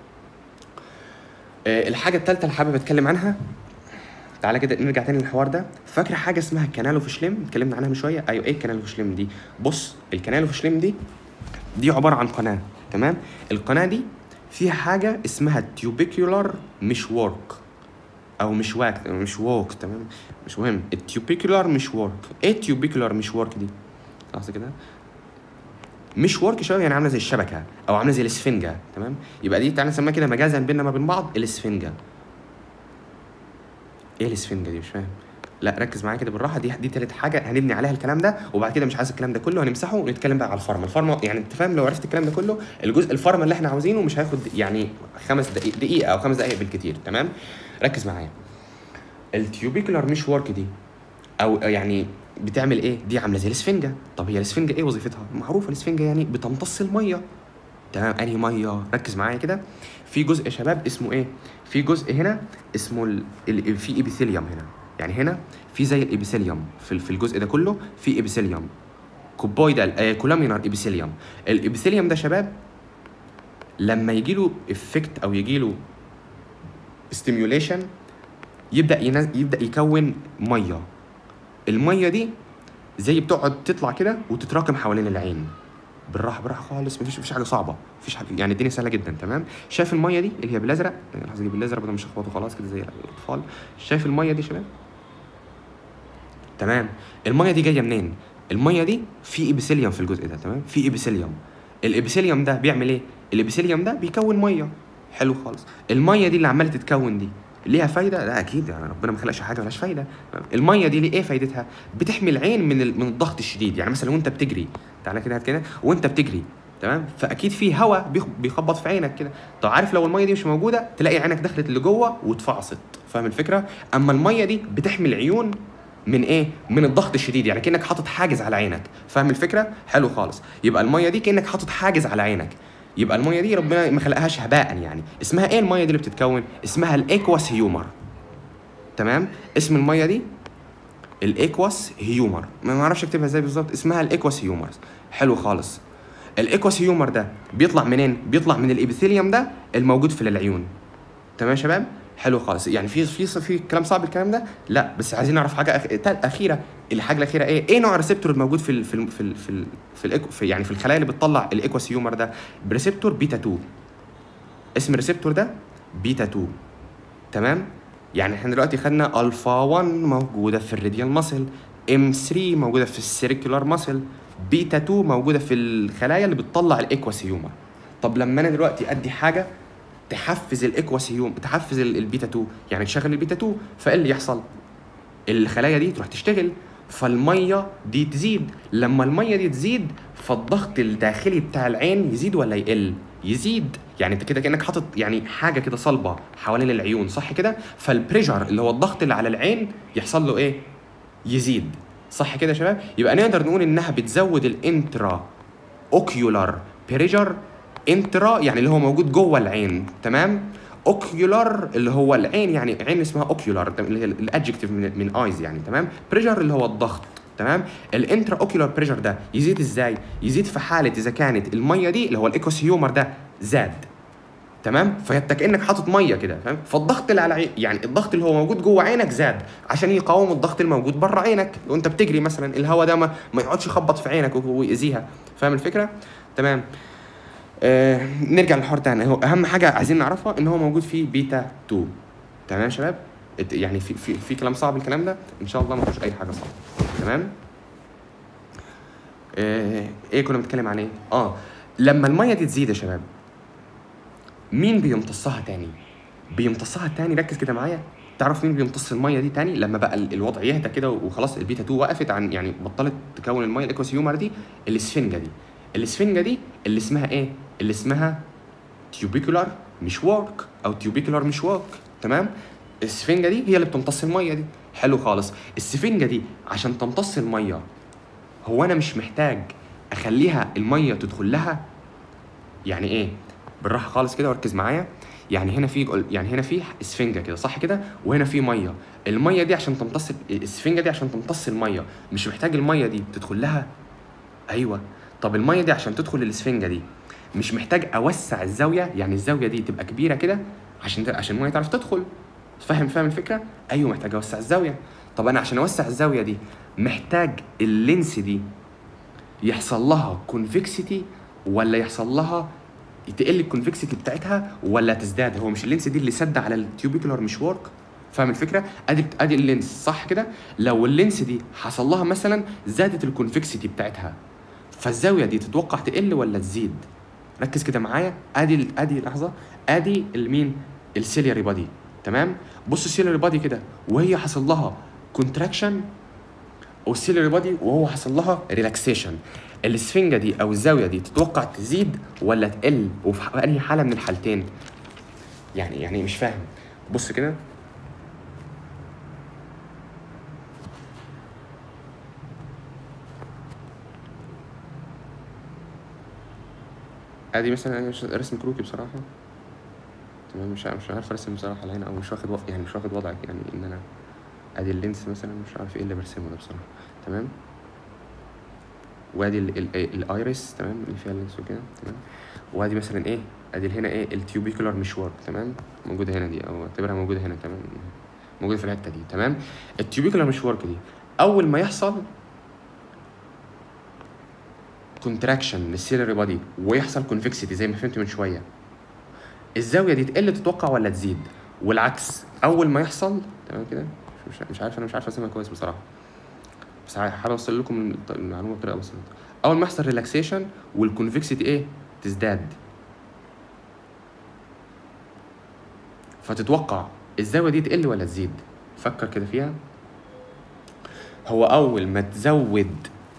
آه الحاجه الثالثه اللي حابب اتكلم عنها تعالى كده نرجع تاني للحوار ده فاكر حاجه اسمها كانالو فشلم اتكلمنا عنها من شويه ايوه ايه الكانالو فشلم دي بص الكانالو فشلم دي دي عباره عن قناه تمام القناه دي فيها حاجه اسمها تيوبيكولار مش وورك او مش واك مش ووك تمام مش مهم التيوبيكولار مش وورك ايه التيوبيكولار مش وورك دي لحظه كده مش ورك شويه يعني عامله زي الشبكه او عامله زي الاسفنجه تمام يبقى دي تعالى نسميها كده مجازا بيننا ما بين بعض الاسفنجه ايه الاسفنجه دي مش فاهم لا ركز معايا كده بالراحه دي دي تالت حاجه هنبني عليها الكلام ده وبعد كده مش عايز الكلام ده كله هنمسحه ونتكلم بقى على الفارما الفارما يعني انت فاهم لو عرفت الكلام ده كله الجزء الفارما اللي احنا عاوزينه مش هياخد يعني خمس دقائق دقيقه او خمس دقائق بالكتير تمام ركز معايا التيوبيكولار مش وورك دي او يعني بتعمل ايه دي عامله زي الاسفنجه طب هي الاسفنجه ايه وظيفتها معروفه الاسفنجه يعني بتمتص الميه تمام انهي ميه ركز معايا كده في جزء يا شباب اسمه ايه في جزء هنا اسمه ال... ال... في ايبيثيليوم هنا يعني هنا في زي الابيثيليوم في في الجزء ده كله في ابيثيليوم كوبويدال آه كولامينار ابيثيليوم الابيثيليوم ده شباب لما يجي له افكت او يجي له ستيميوليشن يبدا ينز... يبدا يكون ميه الميه دي زي بتقعد تطلع كده وتتراكم حوالين العين بالراحه بالراحه خالص مفيش مفيش حاجه صعبه مفيش حاجه يعني الدنيا سهله جدا تمام شايف الميه دي اللي هي بالازرق لحظه اجيب بالازرق بدل مش هخبطه خلاص كده زي الاطفال شايف الميه دي يا شباب تمام الميه دي جايه منين الميه دي في ايبيثيليوم في الجزء ده تمام في ايبيثيليوم الايبيثيليوم ده بيعمل ايه الايبيثيليوم ده بيكون ميه حلو خالص الميه دي اللي عماله تتكون دي ليها فايده لا اكيد يعني ربنا ما خلقش حاجه ملهاش فايده الميه دي ليه ايه فايدتها بتحمي العين من ال... من الضغط الشديد يعني مثلا وانت بتجري تعالى كده هات كده وانت بتجري تمام فاكيد في هواء بيخ... بيخبط في عينك كده طب عارف لو الميه دي مش موجوده تلاقي عينك دخلت لجوه واتفعصت فاهم الفكره اما الميه دي بتحمي العيون من ايه من الضغط الشديد يعني كانك حاطط حاجز على عينك فاهم الفكره حلو خالص يبقى الميه دي كانك حاطط حاجز على عينك يبقى الميه دي ربنا ما خلقهاش هباء يعني اسمها ايه الميه دي اللي بتتكون اسمها الايكواس هيومر تمام اسم الميه دي الايكواس هيومر ما اعرفش اكتبها ازاي بالظبط اسمها الايكواس هيومر حلو خالص الايكواس هيومر ده بيطلع منين بيطلع من الابيثيليوم ده الموجود في العيون تمام يا شباب حلو خالص يعني في في في كلام صعب الكلام ده لا بس عايزين نعرف حاجه أخ... اخيره الحاجه الاخيره ايه ايه نوع الريسبتور الموجود في ال... في ال... في ال... في, ال... في, الإيكو... في يعني في الخلايا اللي بتطلع الايكواس هيومر ده بريسبتور بيتا 2 اسم الريسبتور ده بيتا 2 تمام يعني احنا دلوقتي خدنا الفا 1 موجوده في الراديال ماسل ام 3 موجوده في السيركولار ماسل بيتا 2 موجوده في الخلايا اللي بتطلع الايكواس هيومر طب لما انا دلوقتي ادي حاجه تحفز الايكواس هيوم تحفز البيتا 2 يعني تشغل البيتا 2 فايه اللي يحصل الخلايا دي تروح تشتغل فالميه دي تزيد لما الميه دي تزيد فالضغط الداخلي بتاع العين يزيد ولا يقل يزيد يعني انت كده كانك حاطط يعني حاجه كده صلبه حوالين العيون صح كده فالبريشر اللي هو الضغط اللي على العين يحصل له ايه يزيد صح كده يا شباب يبقى نقدر نقول انها بتزود الانترا اوكيولار بريشر انترا يعني اللي هو موجود جوه العين تمام اوكيولار اللي هو العين يعني عين اسمها اوكيولار اللي هي الادجكتيف من, من ايز يعني تمام بريشر اللي هو الضغط تمام الانترا اوكيولار بريشر ده يزيد ازاي يزيد في حاله اذا كانت الميه دي اللي هو الايكوس هيومر ده زاد تمام فانت كانك حاطط ميه كده فاهم فالضغط اللي على عين يعني الضغط اللي هو موجود جوه عينك زاد عشان يقاوم الضغط الموجود بره عينك وانت بتجري مثلا الهواء ده ما, ما يقعدش يخبط في عينك ويأذيها فاهم الفكره تمام آه نرجع للحوار تاني هو اهم حاجه عايزين نعرفها ان هو موجود فيه بيتا 2 تمام يا شباب يعني في في في كلام صعب الكلام ده ان شاء الله ما فيهوش اي حاجه صعبه تمام آه ايه كنا بنتكلم عن ايه اه لما الميه دي تزيد يا شباب مين بيمتصها تاني بيمتصها تاني ركز كده معايا تعرف مين بيمتص الميه دي تاني لما بقى الوضع يهدى كده وخلاص البيتا 2 وقفت عن يعني بطلت تكون الميه الايكوس هيومر دي الاسفنجه دي الاسفنجه دي اللي اسمها ايه اللي اسمها تيوبيكولار مش وورك او تيوبيكولار مش وورك تمام السفنجه دي هي اللي بتمتص الميه دي حلو خالص السفنجه دي عشان تمتص الميه هو انا مش محتاج اخليها الميه تدخل لها يعني ايه بالراحه خالص كده وركز معايا يعني هنا في يعني هنا في اسفنجه كده صح كده وهنا في ميه الميه دي عشان تمتص الاسفنجه دي عشان تمتص الميه مش محتاج الميه دي تدخل لها ايوه طب الميه دي عشان تدخل الاسفنجه دي مش محتاج اوسع الزاويه يعني الزاويه دي تبقى كبيره كده عشان عشان الميه تعرف تدخل فاهم فاهم الفكره ايوه محتاج اوسع الزاويه طب انا عشان اوسع الزاويه دي محتاج اللينس دي يحصل لها كونفكسيتي ولا يحصل لها تقل الكونفكسيتي بتاعتها ولا تزداد هو مش اللينس دي اللي سد على التيوبيكولار مش وورك فاهم الفكره ادي ادي اللينس صح كده لو اللينس دي حصل لها مثلا زادت الكونفكسيتي بتاعتها فالزاويه دي تتوقع تقل ولا تزيد ركز كده معايا ادي ادي لحظه ادي المين السيلياري بادي تمام بص السيلياري بادي كده وهي حصل لها كونتراكشن والسيلري بادي وهو حصل لها ريلاكسيشن السفنجه دي او الزاويه دي تتوقع تزيد ولا تقل وفي ح- انهي حاله من الحالتين يعني يعني مش فاهم بص كده ادي مثلا انا مش رسم كروكي بصراحه تمام مش مش عارف ارسم بصراحه العين او مش واخد وق... يعني مش واخد وضعك يعني ان انا ادي اللينس مثلا مش عارف ايه اللي برسمه ده بصراحه تمام وادي ال- ال- الايريس تمام اللي فيها اللينس وكده تمام وادي مثلا ايه ادي هنا ايه التيوبيكولار مشوار تمام موجوده هنا دي او اعتبرها موجوده هنا تمام موجوده في الحته دي تمام التيوبيكولار مشوار دي اول ما يحصل كونتراكشن للسيلري بادي ويحصل كونفكسيتي زي ما فهمت من شويه الزاويه دي تقل تتوقع ولا تزيد والعكس اول ما يحصل تمام كده مش مش- مش عارف انا مش عارف ارسمها كويس بصراحه بس حابب اوصل لكم الط- المعلومه بطريقه بسيطه اول ما يحصل ريلاكسيشن والكونفكسيتي ايه تزداد فتتوقع الزاويه دي تقل ولا تزيد فكر كده فيها هو اول ما تزود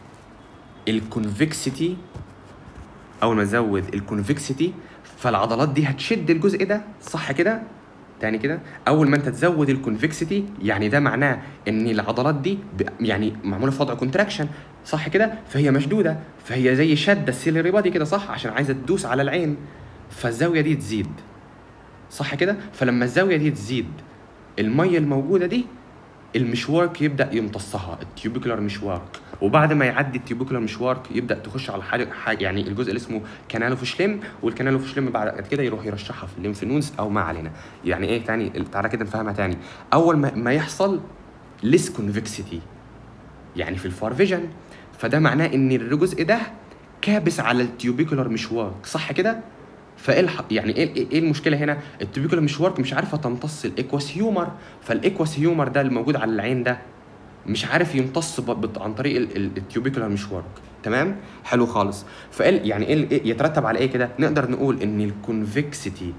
الكونفكسيتي اول ما تزود الكونفكسيتي فالعضلات دي هتشد الجزء ده صح كده تاني كده اول ما انت تزود الكونفكسيتي يعني ده معناه ان العضلات دي ب- يعني معموله في وضع كونتراكشن صح كده فهي مشدوده فهي زي شده السيلري بادي كده صح عشان عايزه تدوس على العين فالزاويه دي تزيد صح كده فلما الزاويه دي تزيد الميه الموجوده دي المشوارك يبدا يمتصها التيوبيكولار مشوارك وبعد ما يعدي التيوبيكولار مشوارك يبدا تخش على حاجه حاجة- يعني الجزء اللي اسمه كانالوفشلم والكانالوفشلم بعد كده يروح يرشحها في الليمف نودز او ما علينا يعني ايه تاني تعالى كده نفهمها تاني اول ما, ما يحصل ليس كونفكسيتي يعني في الفار فيجن فده معناه ان الجزء ده كابس على التيوبيكولار مشوارك صح كده فايه الح... يعني ايه ايه المشكله هنا التيوبيكولار مشوارك مش عارفه تمتص الايكواس هيومر فالايكواس هيومر ده اللي موجود على العين ده مش عارف يمتص ب... بت- عن طريق ال- ال- التيوبيكولار مشوارك تمام حلو خالص فايه يعني ايه إيه- يترتب على ايه كده نقدر نقول ان الكونفكسيتي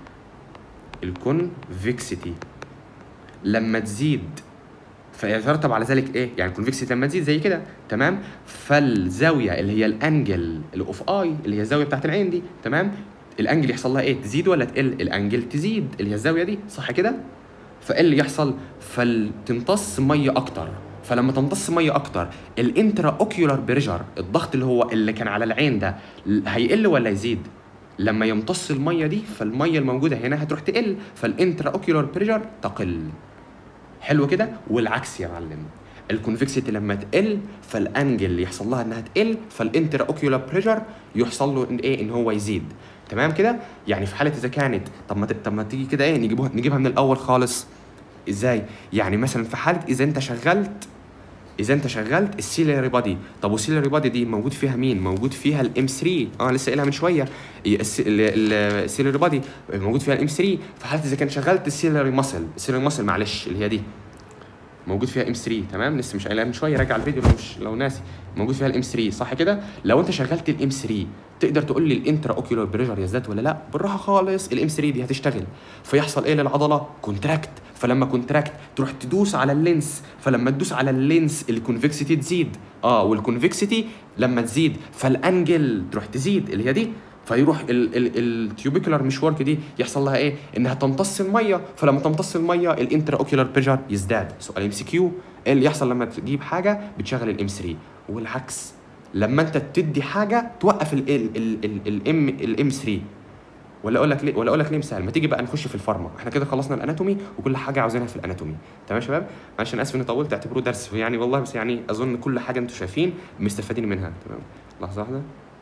الكونفكسيتي لما تزيد فيترتب على ذلك ايه؟ يعني الكونفكسيتي لما تزيد زي كده تمام؟ فالزاويه اللي هي الانجل الاوف اي اللي هي الزاويه بتاعت العين دي تمام؟ الانجل يحصل لها ايه؟ تزيد ولا تقل؟ الانجل تزيد اللي هي الزاويه دي صح كده؟ فايه اللي يحصل؟ فلتمتص ميه اكتر فلما تمتص ميه اكتر الانترا اوكيولار بريشر الضغط اللي هو اللي كان على العين ده هيقل ولا يزيد؟ لما يمتص الميه دي فالميه الموجوده هنا هتروح تقل فالانترا اوكيولار بريشر تقل حلو كده والعكس يا معلم الكونفكسيتي لما تقل فالانجل يحصل لها انها تقل فالانتر اوكيولار بريشر يحصل له ان ايه ان هو يزيد تمام كده يعني في حاله اذا كانت طب ما ت- طب ما تيجي كده ايه نجيبوها نجيبها من الاول خالص ازاي يعني مثلا في حاله اذا انت شغلت اذا انت شغلت السيلري بادي طب والسيلري بادي دي موجود فيها مين موجود فيها الام 3 اه لسه قايلها من شويه الس- ال- ال- السيلري بادي موجود فيها الام 3 في حاله اذا كان شغلت السيلري ماسل السيلري ماسل معلش اللي هي دي موجود فيها ام 3 تمام لسه مش قايلها من شويه راجع الفيديو لو مش لو ناسي موجود فيها الام 3 صح كده لو انت شغلت الام 3 تقدر تقول لي الانترا اوكيولار بريشر يزداد ولا لا بالراحه خالص الام 3 دي هتشتغل فيحصل ايه للعضله كونتراكت فلما كونتراكت تروح تدوس على اللينس فلما تدوس على اللينس الكونفكسيتي تزيد اه والكونفكسيتي لما تزيد فالانجل تروح تزيد اللي هي دي فيروح التيوبيكولار مشوارك دي يحصل لها ايه؟ انها تمتص الميه فلما تمتص الميه الانترا اوكيولار بريشر يزداد سؤال ام سي كيو ايه اللي يحصل لما تجيب حاجه بتشغل الام 3 والعكس لما انت تدي حاجه توقف الام الام 3 ولا اقول لك ليه ولا اقول لك ليه مثال ما تيجي بقى نخش في الفارما احنا كده خلصنا الاناتومي وكل حاجه عاوزينها في الاناتومي تمام يا شباب معلش انا اسف اني طولت اعتبروه درس يعني والله بس يعني اظن كل حاجه انتم شايفين مستفادين منها تمام لحظه واحده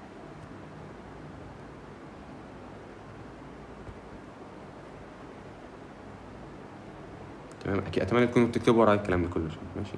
تمام اكيد اتمنى تكونوا بتكتبوا ورايا الكلام ده كله ماشي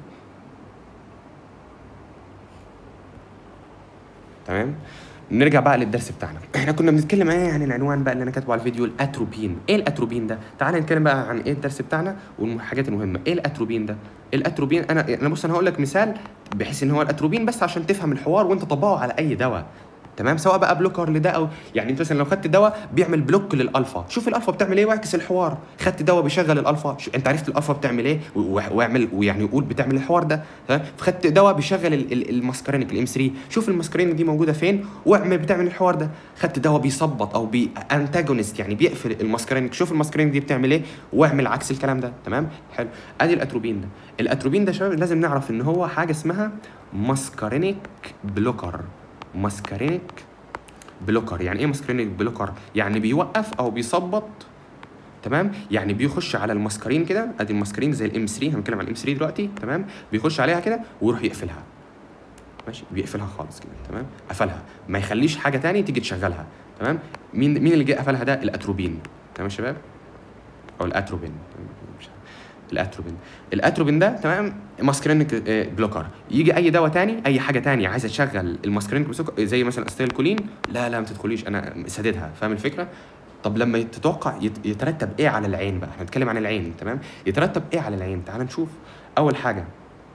تمام نرجع بقى للدرس بتاعنا احنا كنا بنتكلم ايه عن العنوان بقى اللي انا كاتبه على الفيديو الاتروبين ايه الاتروبين ده تعال نتكلم بقى عن ايه الدرس بتاعنا والحاجات المهمه ايه الاتروبين ده الاتروبين انا انا بص انا هقول لك مثال بحيث ان هو الاتروبين بس عشان تفهم الحوار وانت طبقه على اي دواء تمام سواء بقى بلوكر لده او يعني انت مثلا لو خدت دواء بيعمل بلوك للالفا شوف الالفا بتعمل ايه واعكس الحوار خدت دواء بيشغل الالفا شو انت عرفت الالفا بتعمل ايه و- و- واعمل ويعني قول بتعمل الحوار ده تمام فخدت دواء بيشغل ال- ال- الماسكارينيك الام 3 شوف الماسكارينيك دي موجوده فين واعمل بتعمل الحوار ده خدت دواء بيثبط او بي انتاجونست يعني بيقفل الماسكارينيك شوف الماسكارينيك دي بتعمل ايه واعمل عكس الكلام ده تمام حلو ادي الاتروبين ده الاتروبين ده يا شباب لازم نعرف ان هو حاجه اسمها ماسكارينيك بلوكر ماسكارينيك بلوكر يعني ايه ماسكارينيك بلوكر يعني بيوقف او بيثبط تمام يعني بيخش على الماسكارين كده ادي الماسكارين زي الام 3 هنتكلم عن الام 3 دلوقتي تمام بيخش عليها كده ويروح يقفلها ماشي بيقفلها خالص كده تمام قفلها ما يخليش حاجه تاني تيجي تشغلها تمام مين مين اللي جه قفلها ده الاتروبين تمام يا شباب او الاتروبين مش عارف. الاتروبين الاتروبين ده تمام ماسكرينيك آه، بلوكر يجي اي دواء تاني اي حاجه تانية عايزه تشغل الماسكرينيك بلوكر زي مثلا استيل كولين لا لا ما تدخليش انا سددها فاهم الفكره طب لما تتوقع يت- يترتب ايه على العين بقى احنا بنتكلم عن العين تمام يترتب ايه على العين تعال نشوف اول حاجه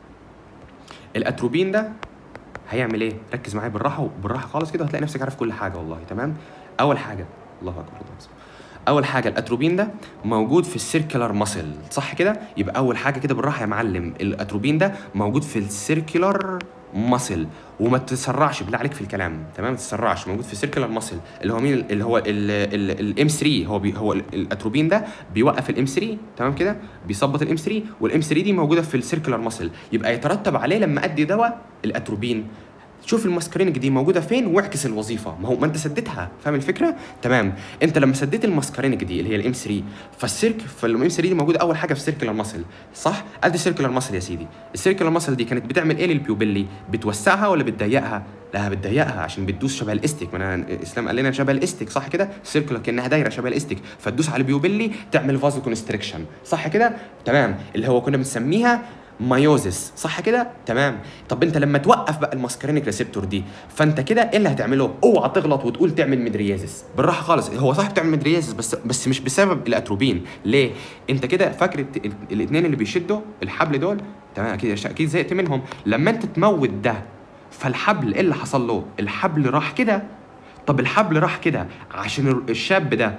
الاتروبين ده هيعمل ايه ركز معايا بالراحه بالراحه خالص كده هتلاقي نفسك عارف كل حاجه والله تمام اول حاجه الله اكبر الله أكبر. اول حاجه الاتروبين ده موجود في السيركلر ماسل صح كده يبقى اول حاجه كده بالراحه يا معلم الاتروبين ده موجود في السيركلر ماسل وما تتسرعش بالله عليك في الكلام تمام ما تتسرعش موجود في السيركلر ماسل اللي هو مين اللي هو الام 3 هو بي هو ال- الاتروبين ده بيوقف الام 3 تمام كده بيثبط الام 3 والام 3 دي موجوده في السيركلر ماسل يبقى يترتب عليه لما ادي دواء الاتروبين شوف الماسكرينج دي موجوده فين واعكس الوظيفه ما هو ما انت سددتها فاهم الفكره تمام انت لما سددت الماسكرينج دي اللي هي الام 3 فالسيرك فالام 3 دي موجوده اول حاجه في السيركلر ماسل صح ادي السيركلر ماسل يا سيدي السيركلر ماسل دي كانت بتعمل ايه للبيوبيلي بتوسعها ولا بتضيقها لا بتضيقها عشان بتدوس شبه الاستيك ما انا اسلام قال لنا شبه الاستيك صح كده السيركلر كانها دايره شبه الاستيك فتدوس على البيوبيلي تعمل فازو كونستريكشن صح كده تمام اللي هو كنا بنسميها مايوزس صح كده تمام طب انت لما توقف بقى الماسكرينيك ريسبتور دي فانت كده ايه اللي هتعمله اوعى تغلط وتقول تعمل مدريازس بالراحه خالص هو صح بتعمل مدريازس بس بس مش بسبب الاتروبين ليه انت كده فاكر الاثنين اللي بيشدوا الحبل دول تمام اكيد اكيد زهقت منهم لما انت تموت ده فالحبل ايه اللي حصل له الحبل راح كده طب الحبل راح كده عشان الشاب ده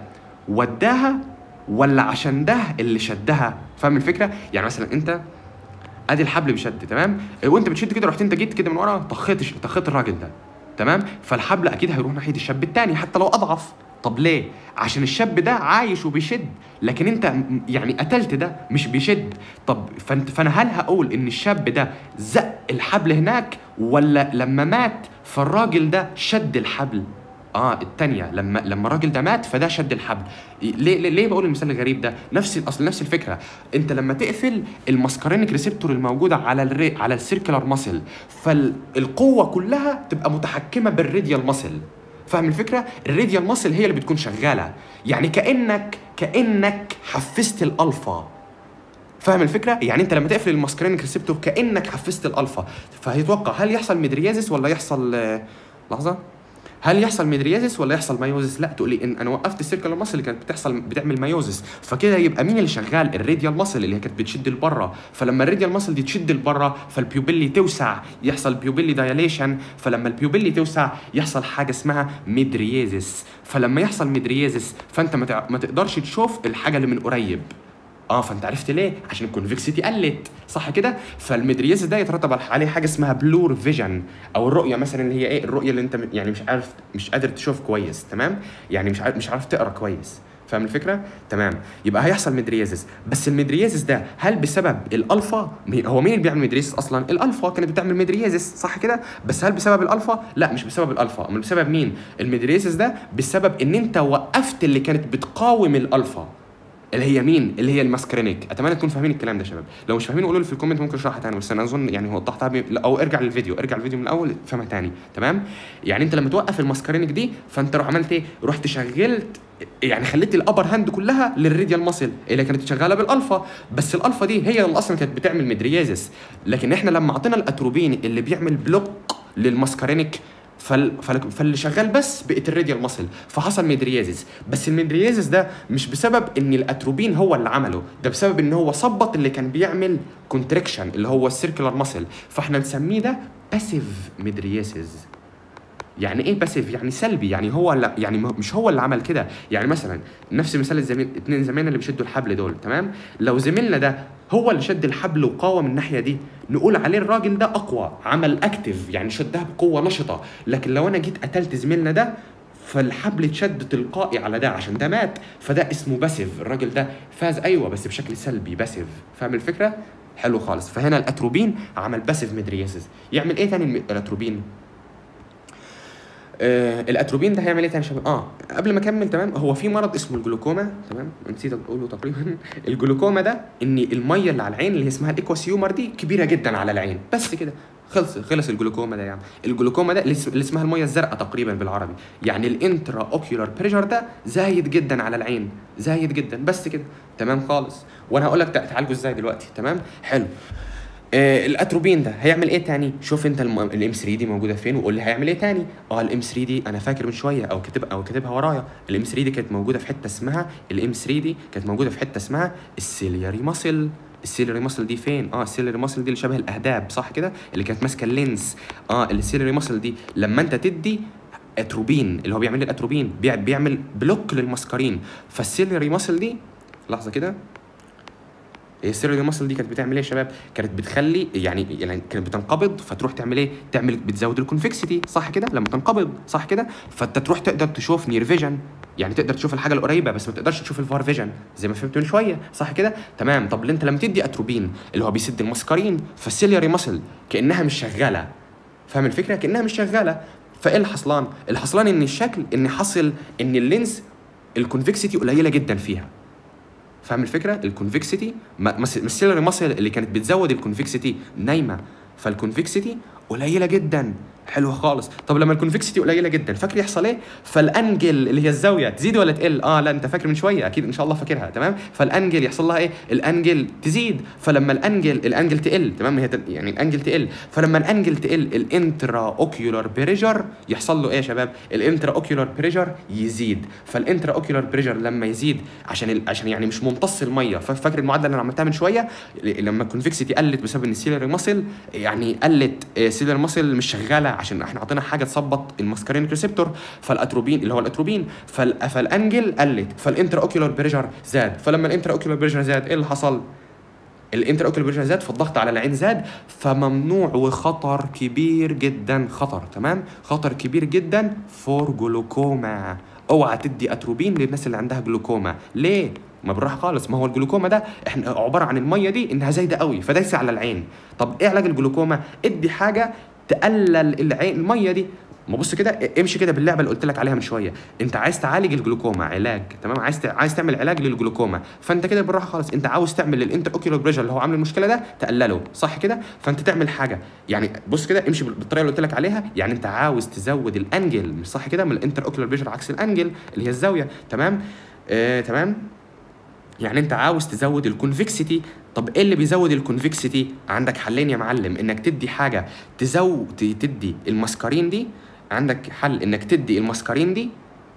وداها ولا عشان ده اللي شدها فاهم الفكره يعني مثلا انت ادي الحبل بيشد تمام وانت بتشد كده رحت انت جيت كده من ورا طخيت طخيت الراجل ده تمام فالحبل اكيد هيروح ناحيه الشاب التاني حتى لو اضعف طب ليه عشان الشاب ده عايش وبيشد لكن انت م- يعني قتلت ده مش بيشد طب فانت فانا هل هقول ان الشاب ده زق الحبل هناك ولا لما مات فالراجل ده شد الحبل اه التانية لما لما الراجل ده مات فده شد الحبل ليه ليه, ليه بقول المثال الغريب ده نفس الاصل نفس الفكره انت لما تقفل الماسكارينيك ريسبتور الموجوده على الري على السيركلر ماسل فالقوه كلها تبقى متحكمه بالراديال ماسل فاهم الفكره الراديال ماسل هي اللي بتكون شغاله يعني كانك كانك حفزت الالفا فاهم الفكره يعني انت لما تقفل الماسكرينيك ريسبتور كانك حفزت الالفا فهيتوقع هل يحصل ميدريازيس ولا يحصل آه، لحظه هل يحصل ميدريازيس ولا يحصل مايوزيس لا تقول لي ان انا وقفت السيركل ماسل اللي كانت بتحصل بتعمل مايوزيس فكده يبقى مين اللي شغال الراديال ماسل اللي هي كانت بتشد لبره فلما الراديال ماسل دي تشد لبره فالبيوبيلي توسع يحصل بيوبيلي دايليشن فلما البيوبيلي توسع يحصل حاجه اسمها ميدريازيس فلما يحصل ميدريازيس فانت ما تع- ما تقدرش تشوف الحاجه اللي من قريب اه فانت عرفت ليه عشان الكونفكسيتي قلت صح كده فالمدرياز ده يترتب عليه حاجه اسمها بلور فيجن او الرؤيه مثلا اللي هي ايه الرؤيه اللي انت م- يعني مش عارف مش قادر تشوف كويس تمام يعني مش عارف مش عارف تقرا كويس فاهم الفكره تمام يبقى هيحصل مدريازيس بس المدريازيس ده هل بسبب الالفا مي- هو مين اللي بيعمل مدريازيس اصلا الالفا كانت بتعمل مدريازيس صح كده بس هل بسبب الالفا لا مش بسبب الالفا امال بسبب مين المدريازيس ده بسبب ان انت وقفت اللي كانت بتقاوم الالفا اللي هي مين؟ اللي هي الماسكرينيك، اتمنى تكونوا فاهمين الكلام ده يا شباب، لو مش فاهمين قولوا لي في الكومنت ممكن اشرحها تاني بس انا اظن يعني وضحتها بي... لا، او ارجع للفيديو، ارجع للفيديو من الاول فهمها تاني، تمام؟ يعني انت لما توقف الماسكرينيك دي فانت روح عملت ايه؟ رحت شغلت يعني خليت الابر هاند كلها للريديال ماسل اللي كانت شغاله بالالفا بس الالفا دي هي اللي اصلا كانت بتعمل مدريازيس لكن احنا لما اعطينا الاتروبين اللي بيعمل بلوك للماسكرينيك فال... فال... فاللي شغال بس بقت الراديال ماسل فحصل ميدريازيس بس الميدريازيس ده مش بسبب ان الاتروبين هو اللي عمله ده بسبب ان هو ثبط اللي كان بيعمل كونتريكشن اللي هو السيركلر ماسل فاحنا نسميه ده باسيف ميدرياسيس يعني ايه باسيف يعني سلبي يعني هو لا يعني م- مش هو اللي عمل كده يعني مثلا نفس مثال الزميل اتنين زمايلنا اللي بيشدوا الحبل دول تمام لو زميلنا ده هو اللي شد الحبل وقاوم الناحيه دي نقول عليه الراجل ده اقوى عمل اكتف يعني شدها بقوه نشطه لكن لو انا جيت قتلت زميلنا ده فالحبل اتشد تلقائي على ده عشان ده مات فده اسمه باسيف الراجل ده فاز ايوه بس بشكل سلبي باسيف فاهم الفكره حلو خالص فهنا الاتروبين عمل باسيف مدرياسيس يعمل ايه تاني الم- الاتروبين آه الاتروبين ده هيعمل ايه تاني يا شباب؟ اه قبل ما اكمل تمام هو في مرض اسمه الجلوكوما تمام نسيت اقوله تقريبا الجلوكوما ده ان الميه اللي على العين اللي هي اسمها الايكوسيومر دي كبيره جدا على العين بس كده خلص خلص الجلوكوما ده يعني الجلوكوما ده اللي اس- اللي اسمها الميه الزرقاء تقريبا بالعربي يعني الانترا اوكيولار بريشر ده زايد جدا على العين زايد جدا بس كده تمام خالص وانا هقول لك تع- تعالجه ازاي دلوقتي تمام حلو آه الاتروبين ده هيعمل ايه تاني شوف انت الام 3 دي موجوده فين وقول لي هيعمل ايه تاني اه الام 3 دي انا فاكر من شويه او كاتب او كاتبها ورايا الام 3 دي كانت موجوده في حته اسمها الام 3 دي كانت موجوده في حته اسمها السيلياري ماسل السيلري ماسل دي فين؟ اه السيلري ماسل دي اللي شبه الاهداب صح كده؟ اللي كانت ماسكه اللينس اه السيلري ماسل دي لما انت تدي اتروبين اللي هو بيعمل لي الاتروبين بيع- بيعمل بلوك للمسكرين فالسيلري ماسل دي لحظه كده هي السيريال ماسل دي كانت بتعمل ايه يا شباب؟ كانت بتخلي يعني يعني كانت بتنقبض فتروح تعمل ايه؟ تعمل بتزود الكونفكسيتي صح كده؟ لما تنقبض صح كده؟ فانت تروح تقدر تشوف نير فيجن يعني تقدر تشوف الحاجه القريبه بس ما تقدرش تشوف الفار فيجن زي ما فهمت من شويه صح كده؟ تمام طب اللي انت لما تدي اتروبين اللي هو بيسد المسكرين فالسيلياري ماسل كانها مش شغاله فاهم الفكره؟ كانها مش شغاله فايه اللي حصلان؟ اللي حصلان ان الشكل ان حصل ان اللينس الكونفكسيتي قليله جدا فيها فاهم الفكره الكونفكسيتي السيلري ماسل اللي كانت بتزود الكونفكسيتي نايمه فالكونفكسيتي قليله جدا حلوه خالص طب لما الكونفكسيتي قليله جدا فاكر يحصل ايه فالانجل اللي هي الزاويه تزيد ولا تقل اه لا انت فاكر من شويه اكيد ان شاء الله فاكرها تمام فالانجل يحصل لها ايه الانجل تزيد فلما الانجل الانجل تقل تمام هي تل- يعني الانجل تقل فلما الانجل تقل الانترا اوكيولار بريشر يحصل له ايه يا شباب الانترا اوكيولار بريشر يزيد فالانترا اوكيولار بريشر لما يزيد عشان ال... عشان يعني مش ممتص الميه ف- فاكر المعادله اللي انا عملتها من شويه ل- لما الكونفكسيتي قلت بسبب ان السيلري ماسل يعني قلت السيلري ماسل مش شغاله عشان احنا عطينا حاجه تظبط الماسكارين ريسبتور فالاتروبين اللي هو الاتروبين فال... فالانجل قلت فالانترا اوكيولار بريشر زاد فلما الانترا اوكيولار بريشر زاد ايه اللي حصل؟ الانتر اوكيولار بريشر زاد فالضغط على العين زاد فممنوع وخطر كبير جدا خطر تمام خطر كبير جدا فور جلوكوما اوعى تدي اتروبين للناس اللي عندها جلوكوما ليه ما بالراحه خالص ما هو الجلوكوما ده احنا عباره عن الميه دي انها زايده قوي فدايسه على العين طب ايه علاج الجلوكوما ادي حاجه تقلل العين الميه دي ما بص كده امشي كده باللعبه اللي قلت لك عليها من شويه انت عايز تعالج الجلوكوما علاج تمام عايز ت... عايز تعمل علاج للجلوكوما فانت كده بالراحه خالص انت عاوز تعمل للانتر اوكيولار بريشر اللي هو عامل المشكله ده تقلله صح كده فانت تعمل حاجه يعني بص كده امشي بالطريقه اللي قلت لك عليها يعني انت عاوز تزود الانجل مش صح كده من الانتر اوكيولار بريشر عكس الانجل اللي هي الزاويه تمام آه تمام يعني انت عاوز تزود الكونفكسيتي طب ايه اللي بيزود الكونفكسيتي عندك حلين يا معلم انك تدي حاجه تزود تدي المسكرين دي عندك حل انك تدي المسكرين دي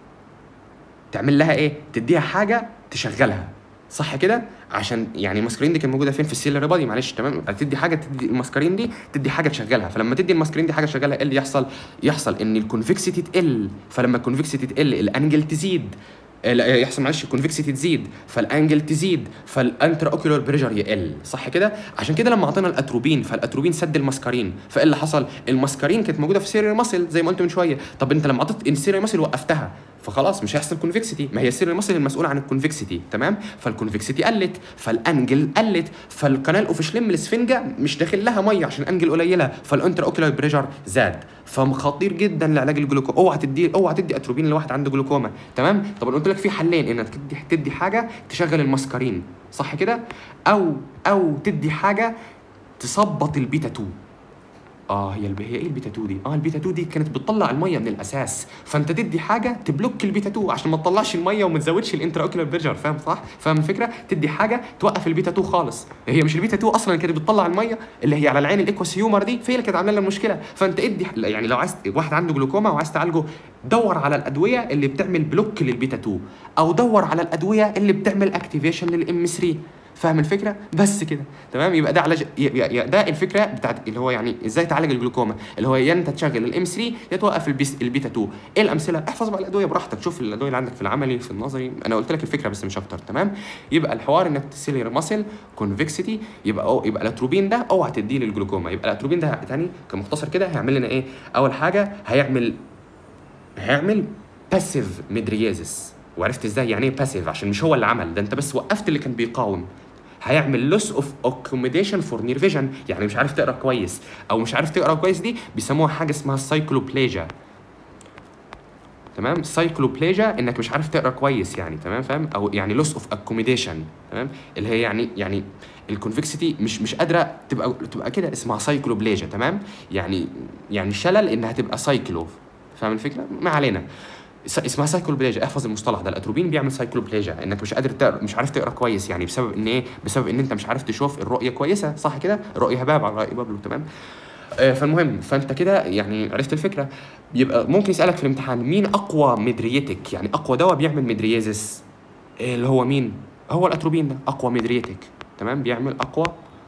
تعمل لها ايه تديها حاجه تشغلها صح كده عشان يعني المسكرين دي كانت موجوده فين في السيلري بادي معلش تمام تدي حاجه تدي المسكرين دي تدي حاجه تشغلها فلما تدي المسكرين دي حاجه تشغلها ايه اللي يحصل يحصل ان الكونفكسيتي تقل فلما الكونفكسيتي تقل الانجل تزيد آه، لا، يحصل معلش الكونفكسيتي تزيد فالانجل تزيد فالانتر اوكيولار بريشر يقل صح كده عشان كده لما اعطينا الاتروبين فالاتروبين سد المسكرين فايه اللي حصل المسكرين كانت موجوده في سيريال ماسل زي ما قلت من شويه طب انت لما عطيت السيريال ماسل وقفتها فخلاص مش هيحصل كونفكسيتي ما هي السيريال ماسل المسؤول عن الكونفكسيتي تمام فالكونفكسيتي قلت فالانجل قلت فالقناه اوفشلم الاسفنجه مش داخل لها ميه عشان انجل قليله فالانتر اوكيولار بريشر زاد فخطير جدا لعلاج الجلوكوما اوعى تدي اوعى تدي اتروبين لواحد عنده جلوكوما تمام طب انا قلت لك في حلين انك تدي تدي حاجه تشغل المسكرين صح كده او او تدي حاجه تظبط البيتا 2 اه هي الب... هي ايه البيتا 2 دي؟ اه البيتا 2 دي كانت بتطلع الميه من الاساس فانت تدي حاجه تبلوك البيتا 2 عشان ما تطلعش الميه وما تزودش الانترا اوكيولار بريشر فاهم صح؟ فاهم الفكره؟ تدي حاجه توقف البيتا 2 خالص هي مش البيتا 2 اصلا كانت بتطلع الميه اللي هي على العين الايكوسيومر دي فهي اللي كانت عامله لنا المشكله فانت ادي يعني لو عايز واحد عنده جلوكوما وعايز تعالجه دور على الادويه اللي بتعمل بلوك للبيتا 2 او دور على الادويه اللي بتعمل اكتيفيشن للام 3 فاهم الفكره بس كده تمام يبقى ده علاج ي- ي- ي- ده الفكره بتاعت اللي هو يعني ازاي تعالج الجلوكوما اللي هو يا انت تشغل الام 3 يا توقف البيس البيتا 2 ايه الامثله احفظ بقى الادويه براحتك شوف الادويه اللي عندك في العملي في النظري انا قلت لك الفكره بس مش اكتر تمام يبقى الحوار انك تسيلر ماسل كونفكسيتي يبقى أو يبقى الاتروبين ده اوعى تديه للجلوكوما يبقى الاتروبين ده تاني كمختصر كده هيعمل لنا ايه اول حاجه هيعمل هيعمل باسيف ميدريازيس وعرفت ازاي يعني ايه باسيف عشان مش هو اللي عمل ده انت بس وقفت اللي كان بيقاوم هيعمل لوس اوف اكوموديشن فور نير فيجن يعني مش عارف تقرا كويس او مش عارف تقرا كويس دي بيسموها حاجه اسمها سايكلوبليجيا تمام سايكلوبليجيا انك مش عارف تقرا كويس يعني تمام فاهم او يعني لوس اوف اكوموديشن تمام اللي هي يعني يعني الكونفكسيتي مش مش قادره تبقى تبقى كده اسمها سايكلوبليجيا تمام يعني يعني شلل انها تبقى سايكلو فاهم الفكره ما علينا س- اسمها سايكلوبليجيا احفظ المصطلح ده الاتروبين بيعمل سايكلوبليجيا انك مش قادر تقرا مش عارف تقرا كويس يعني بسبب ان ايه بسبب ان انت مش عارف تشوف الرؤيه كويسه صح كده الرؤيه هباب على راي بابلو تمام آه، فالمهم فانت كده يعني عرفت الفكره يبقى ممكن يسالك في الامتحان مين اقوى مدريتك يعني اقوى دواء بيعمل مدريازيس إيه اللي هو مين هو الاتروبين ده اقوى مدريتك تمام بيعمل اقوى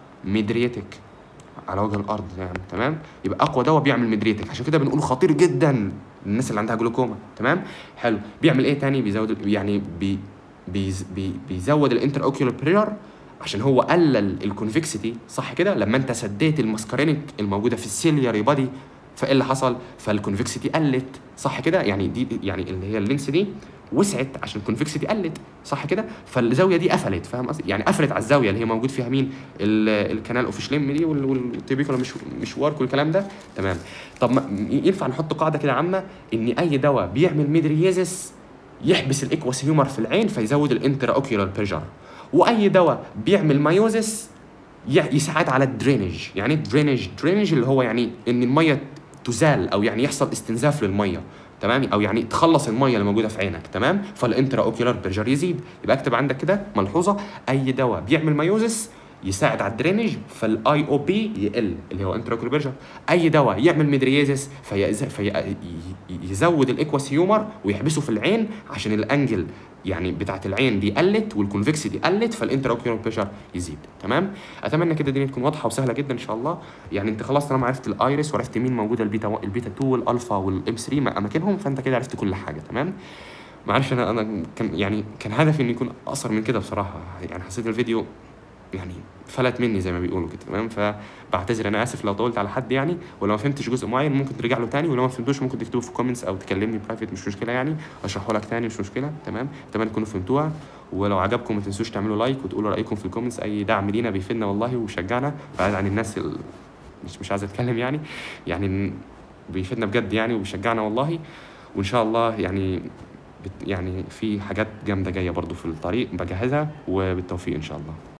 مدريتك على وجه الارض يعني تمام يبقى اقوى دواء بيعمل مدريتك عشان كده بنقول خطير جدا للناس اللي عندها جلوكوما تمام حلو بيعمل ايه تاني بيزود يعني بي بيز بي بيزود الانتر اوكيولار بريشر عشان هو قلل الكونفكسيتي صح كده لما انت سديت الماسكارينك الموجوده في السيلياري بادي فايه اللي حصل فالكونفكسيتي قلت صح كده يعني دي يعني اللي هي اللينس دي وسعت عشان الكونفكسيتي قلت صح كده فالزاويه دي قفلت فاهم قصدي يعني قفلت على الزاويه اللي هي موجود فيها مين ال- الكنال اوف شليم دي وال- والتيبيكولا مش مش وارك والكلام ده تمام طب ما ينفع نحط قاعده كده عامه ان اي دواء بيعمل ميدريازيس يحبس الاكواس هيومر في العين فيزود الانترا اوكيولار بريشر واي دواء بيعمل مايوزيس ي- يساعد على الدرينج يعني ايه درينج درينج اللي هو يعني ان الميه تزال او يعني يحصل استنزاف للميه تمام او يعني تخلص الميه اللي موجوده في عينك تمام فالانترا اوكيولار بريشر يزيد يبقى اكتب عندك كده ملحوظه اي دواء بيعمل مايوزيس يساعد على الدرينج فالاي او بي يقل اللي هو انترا اوكيولار بريشر اي دواء يعمل ميدريازيس في في يزود الاكواس هيومر ويحبسه في العين عشان الانجل يعني بتاعت العين دي قلت والكونفكسيتي قلت فالانتر اوكيولار بريشر يزيد تمام اتمنى كده الدنيا تكون واضحه وسهله جدا ان شاء الله يعني انت خلاص طالما عرفت الايرس وعرفت مين موجوده البيتا و- البيتا 2 والالفا والام 3 ما- اماكنهم فانت كده عرفت كل حاجه تمام معلش انا انا كان يعني كان هدفي انه يكون اقصر من كده بصراحه يعني حسيت الفيديو يعني فلت مني زي ما بيقولوا كده تمام فبعتذر انا اسف لو طولت على حد يعني ولو ما فهمتش جزء معين ممكن ترجع له تاني ولو ما فهمتوش ممكن تكتبه في كومنتس او تكلمني برايفت مش مشكله يعني اشرحه لك تاني مش مشكله تمام اتمنى تكونوا فهمتوها ولو عجبكم ما تنسوش تعملوا لايك وتقولوا رايكم في الكومنتس اي دعم لينا بيفيدنا والله ويشجعنا بعيد عن الناس ال... مش مش عايز اتكلم يعني يعني بيفيدنا بجد يعني وبيشجعنا والله وان شاء الله يعني بت يعني في حاجات جامده جايه برضو في الطريق بجهزها وبالتوفيق ان شاء الله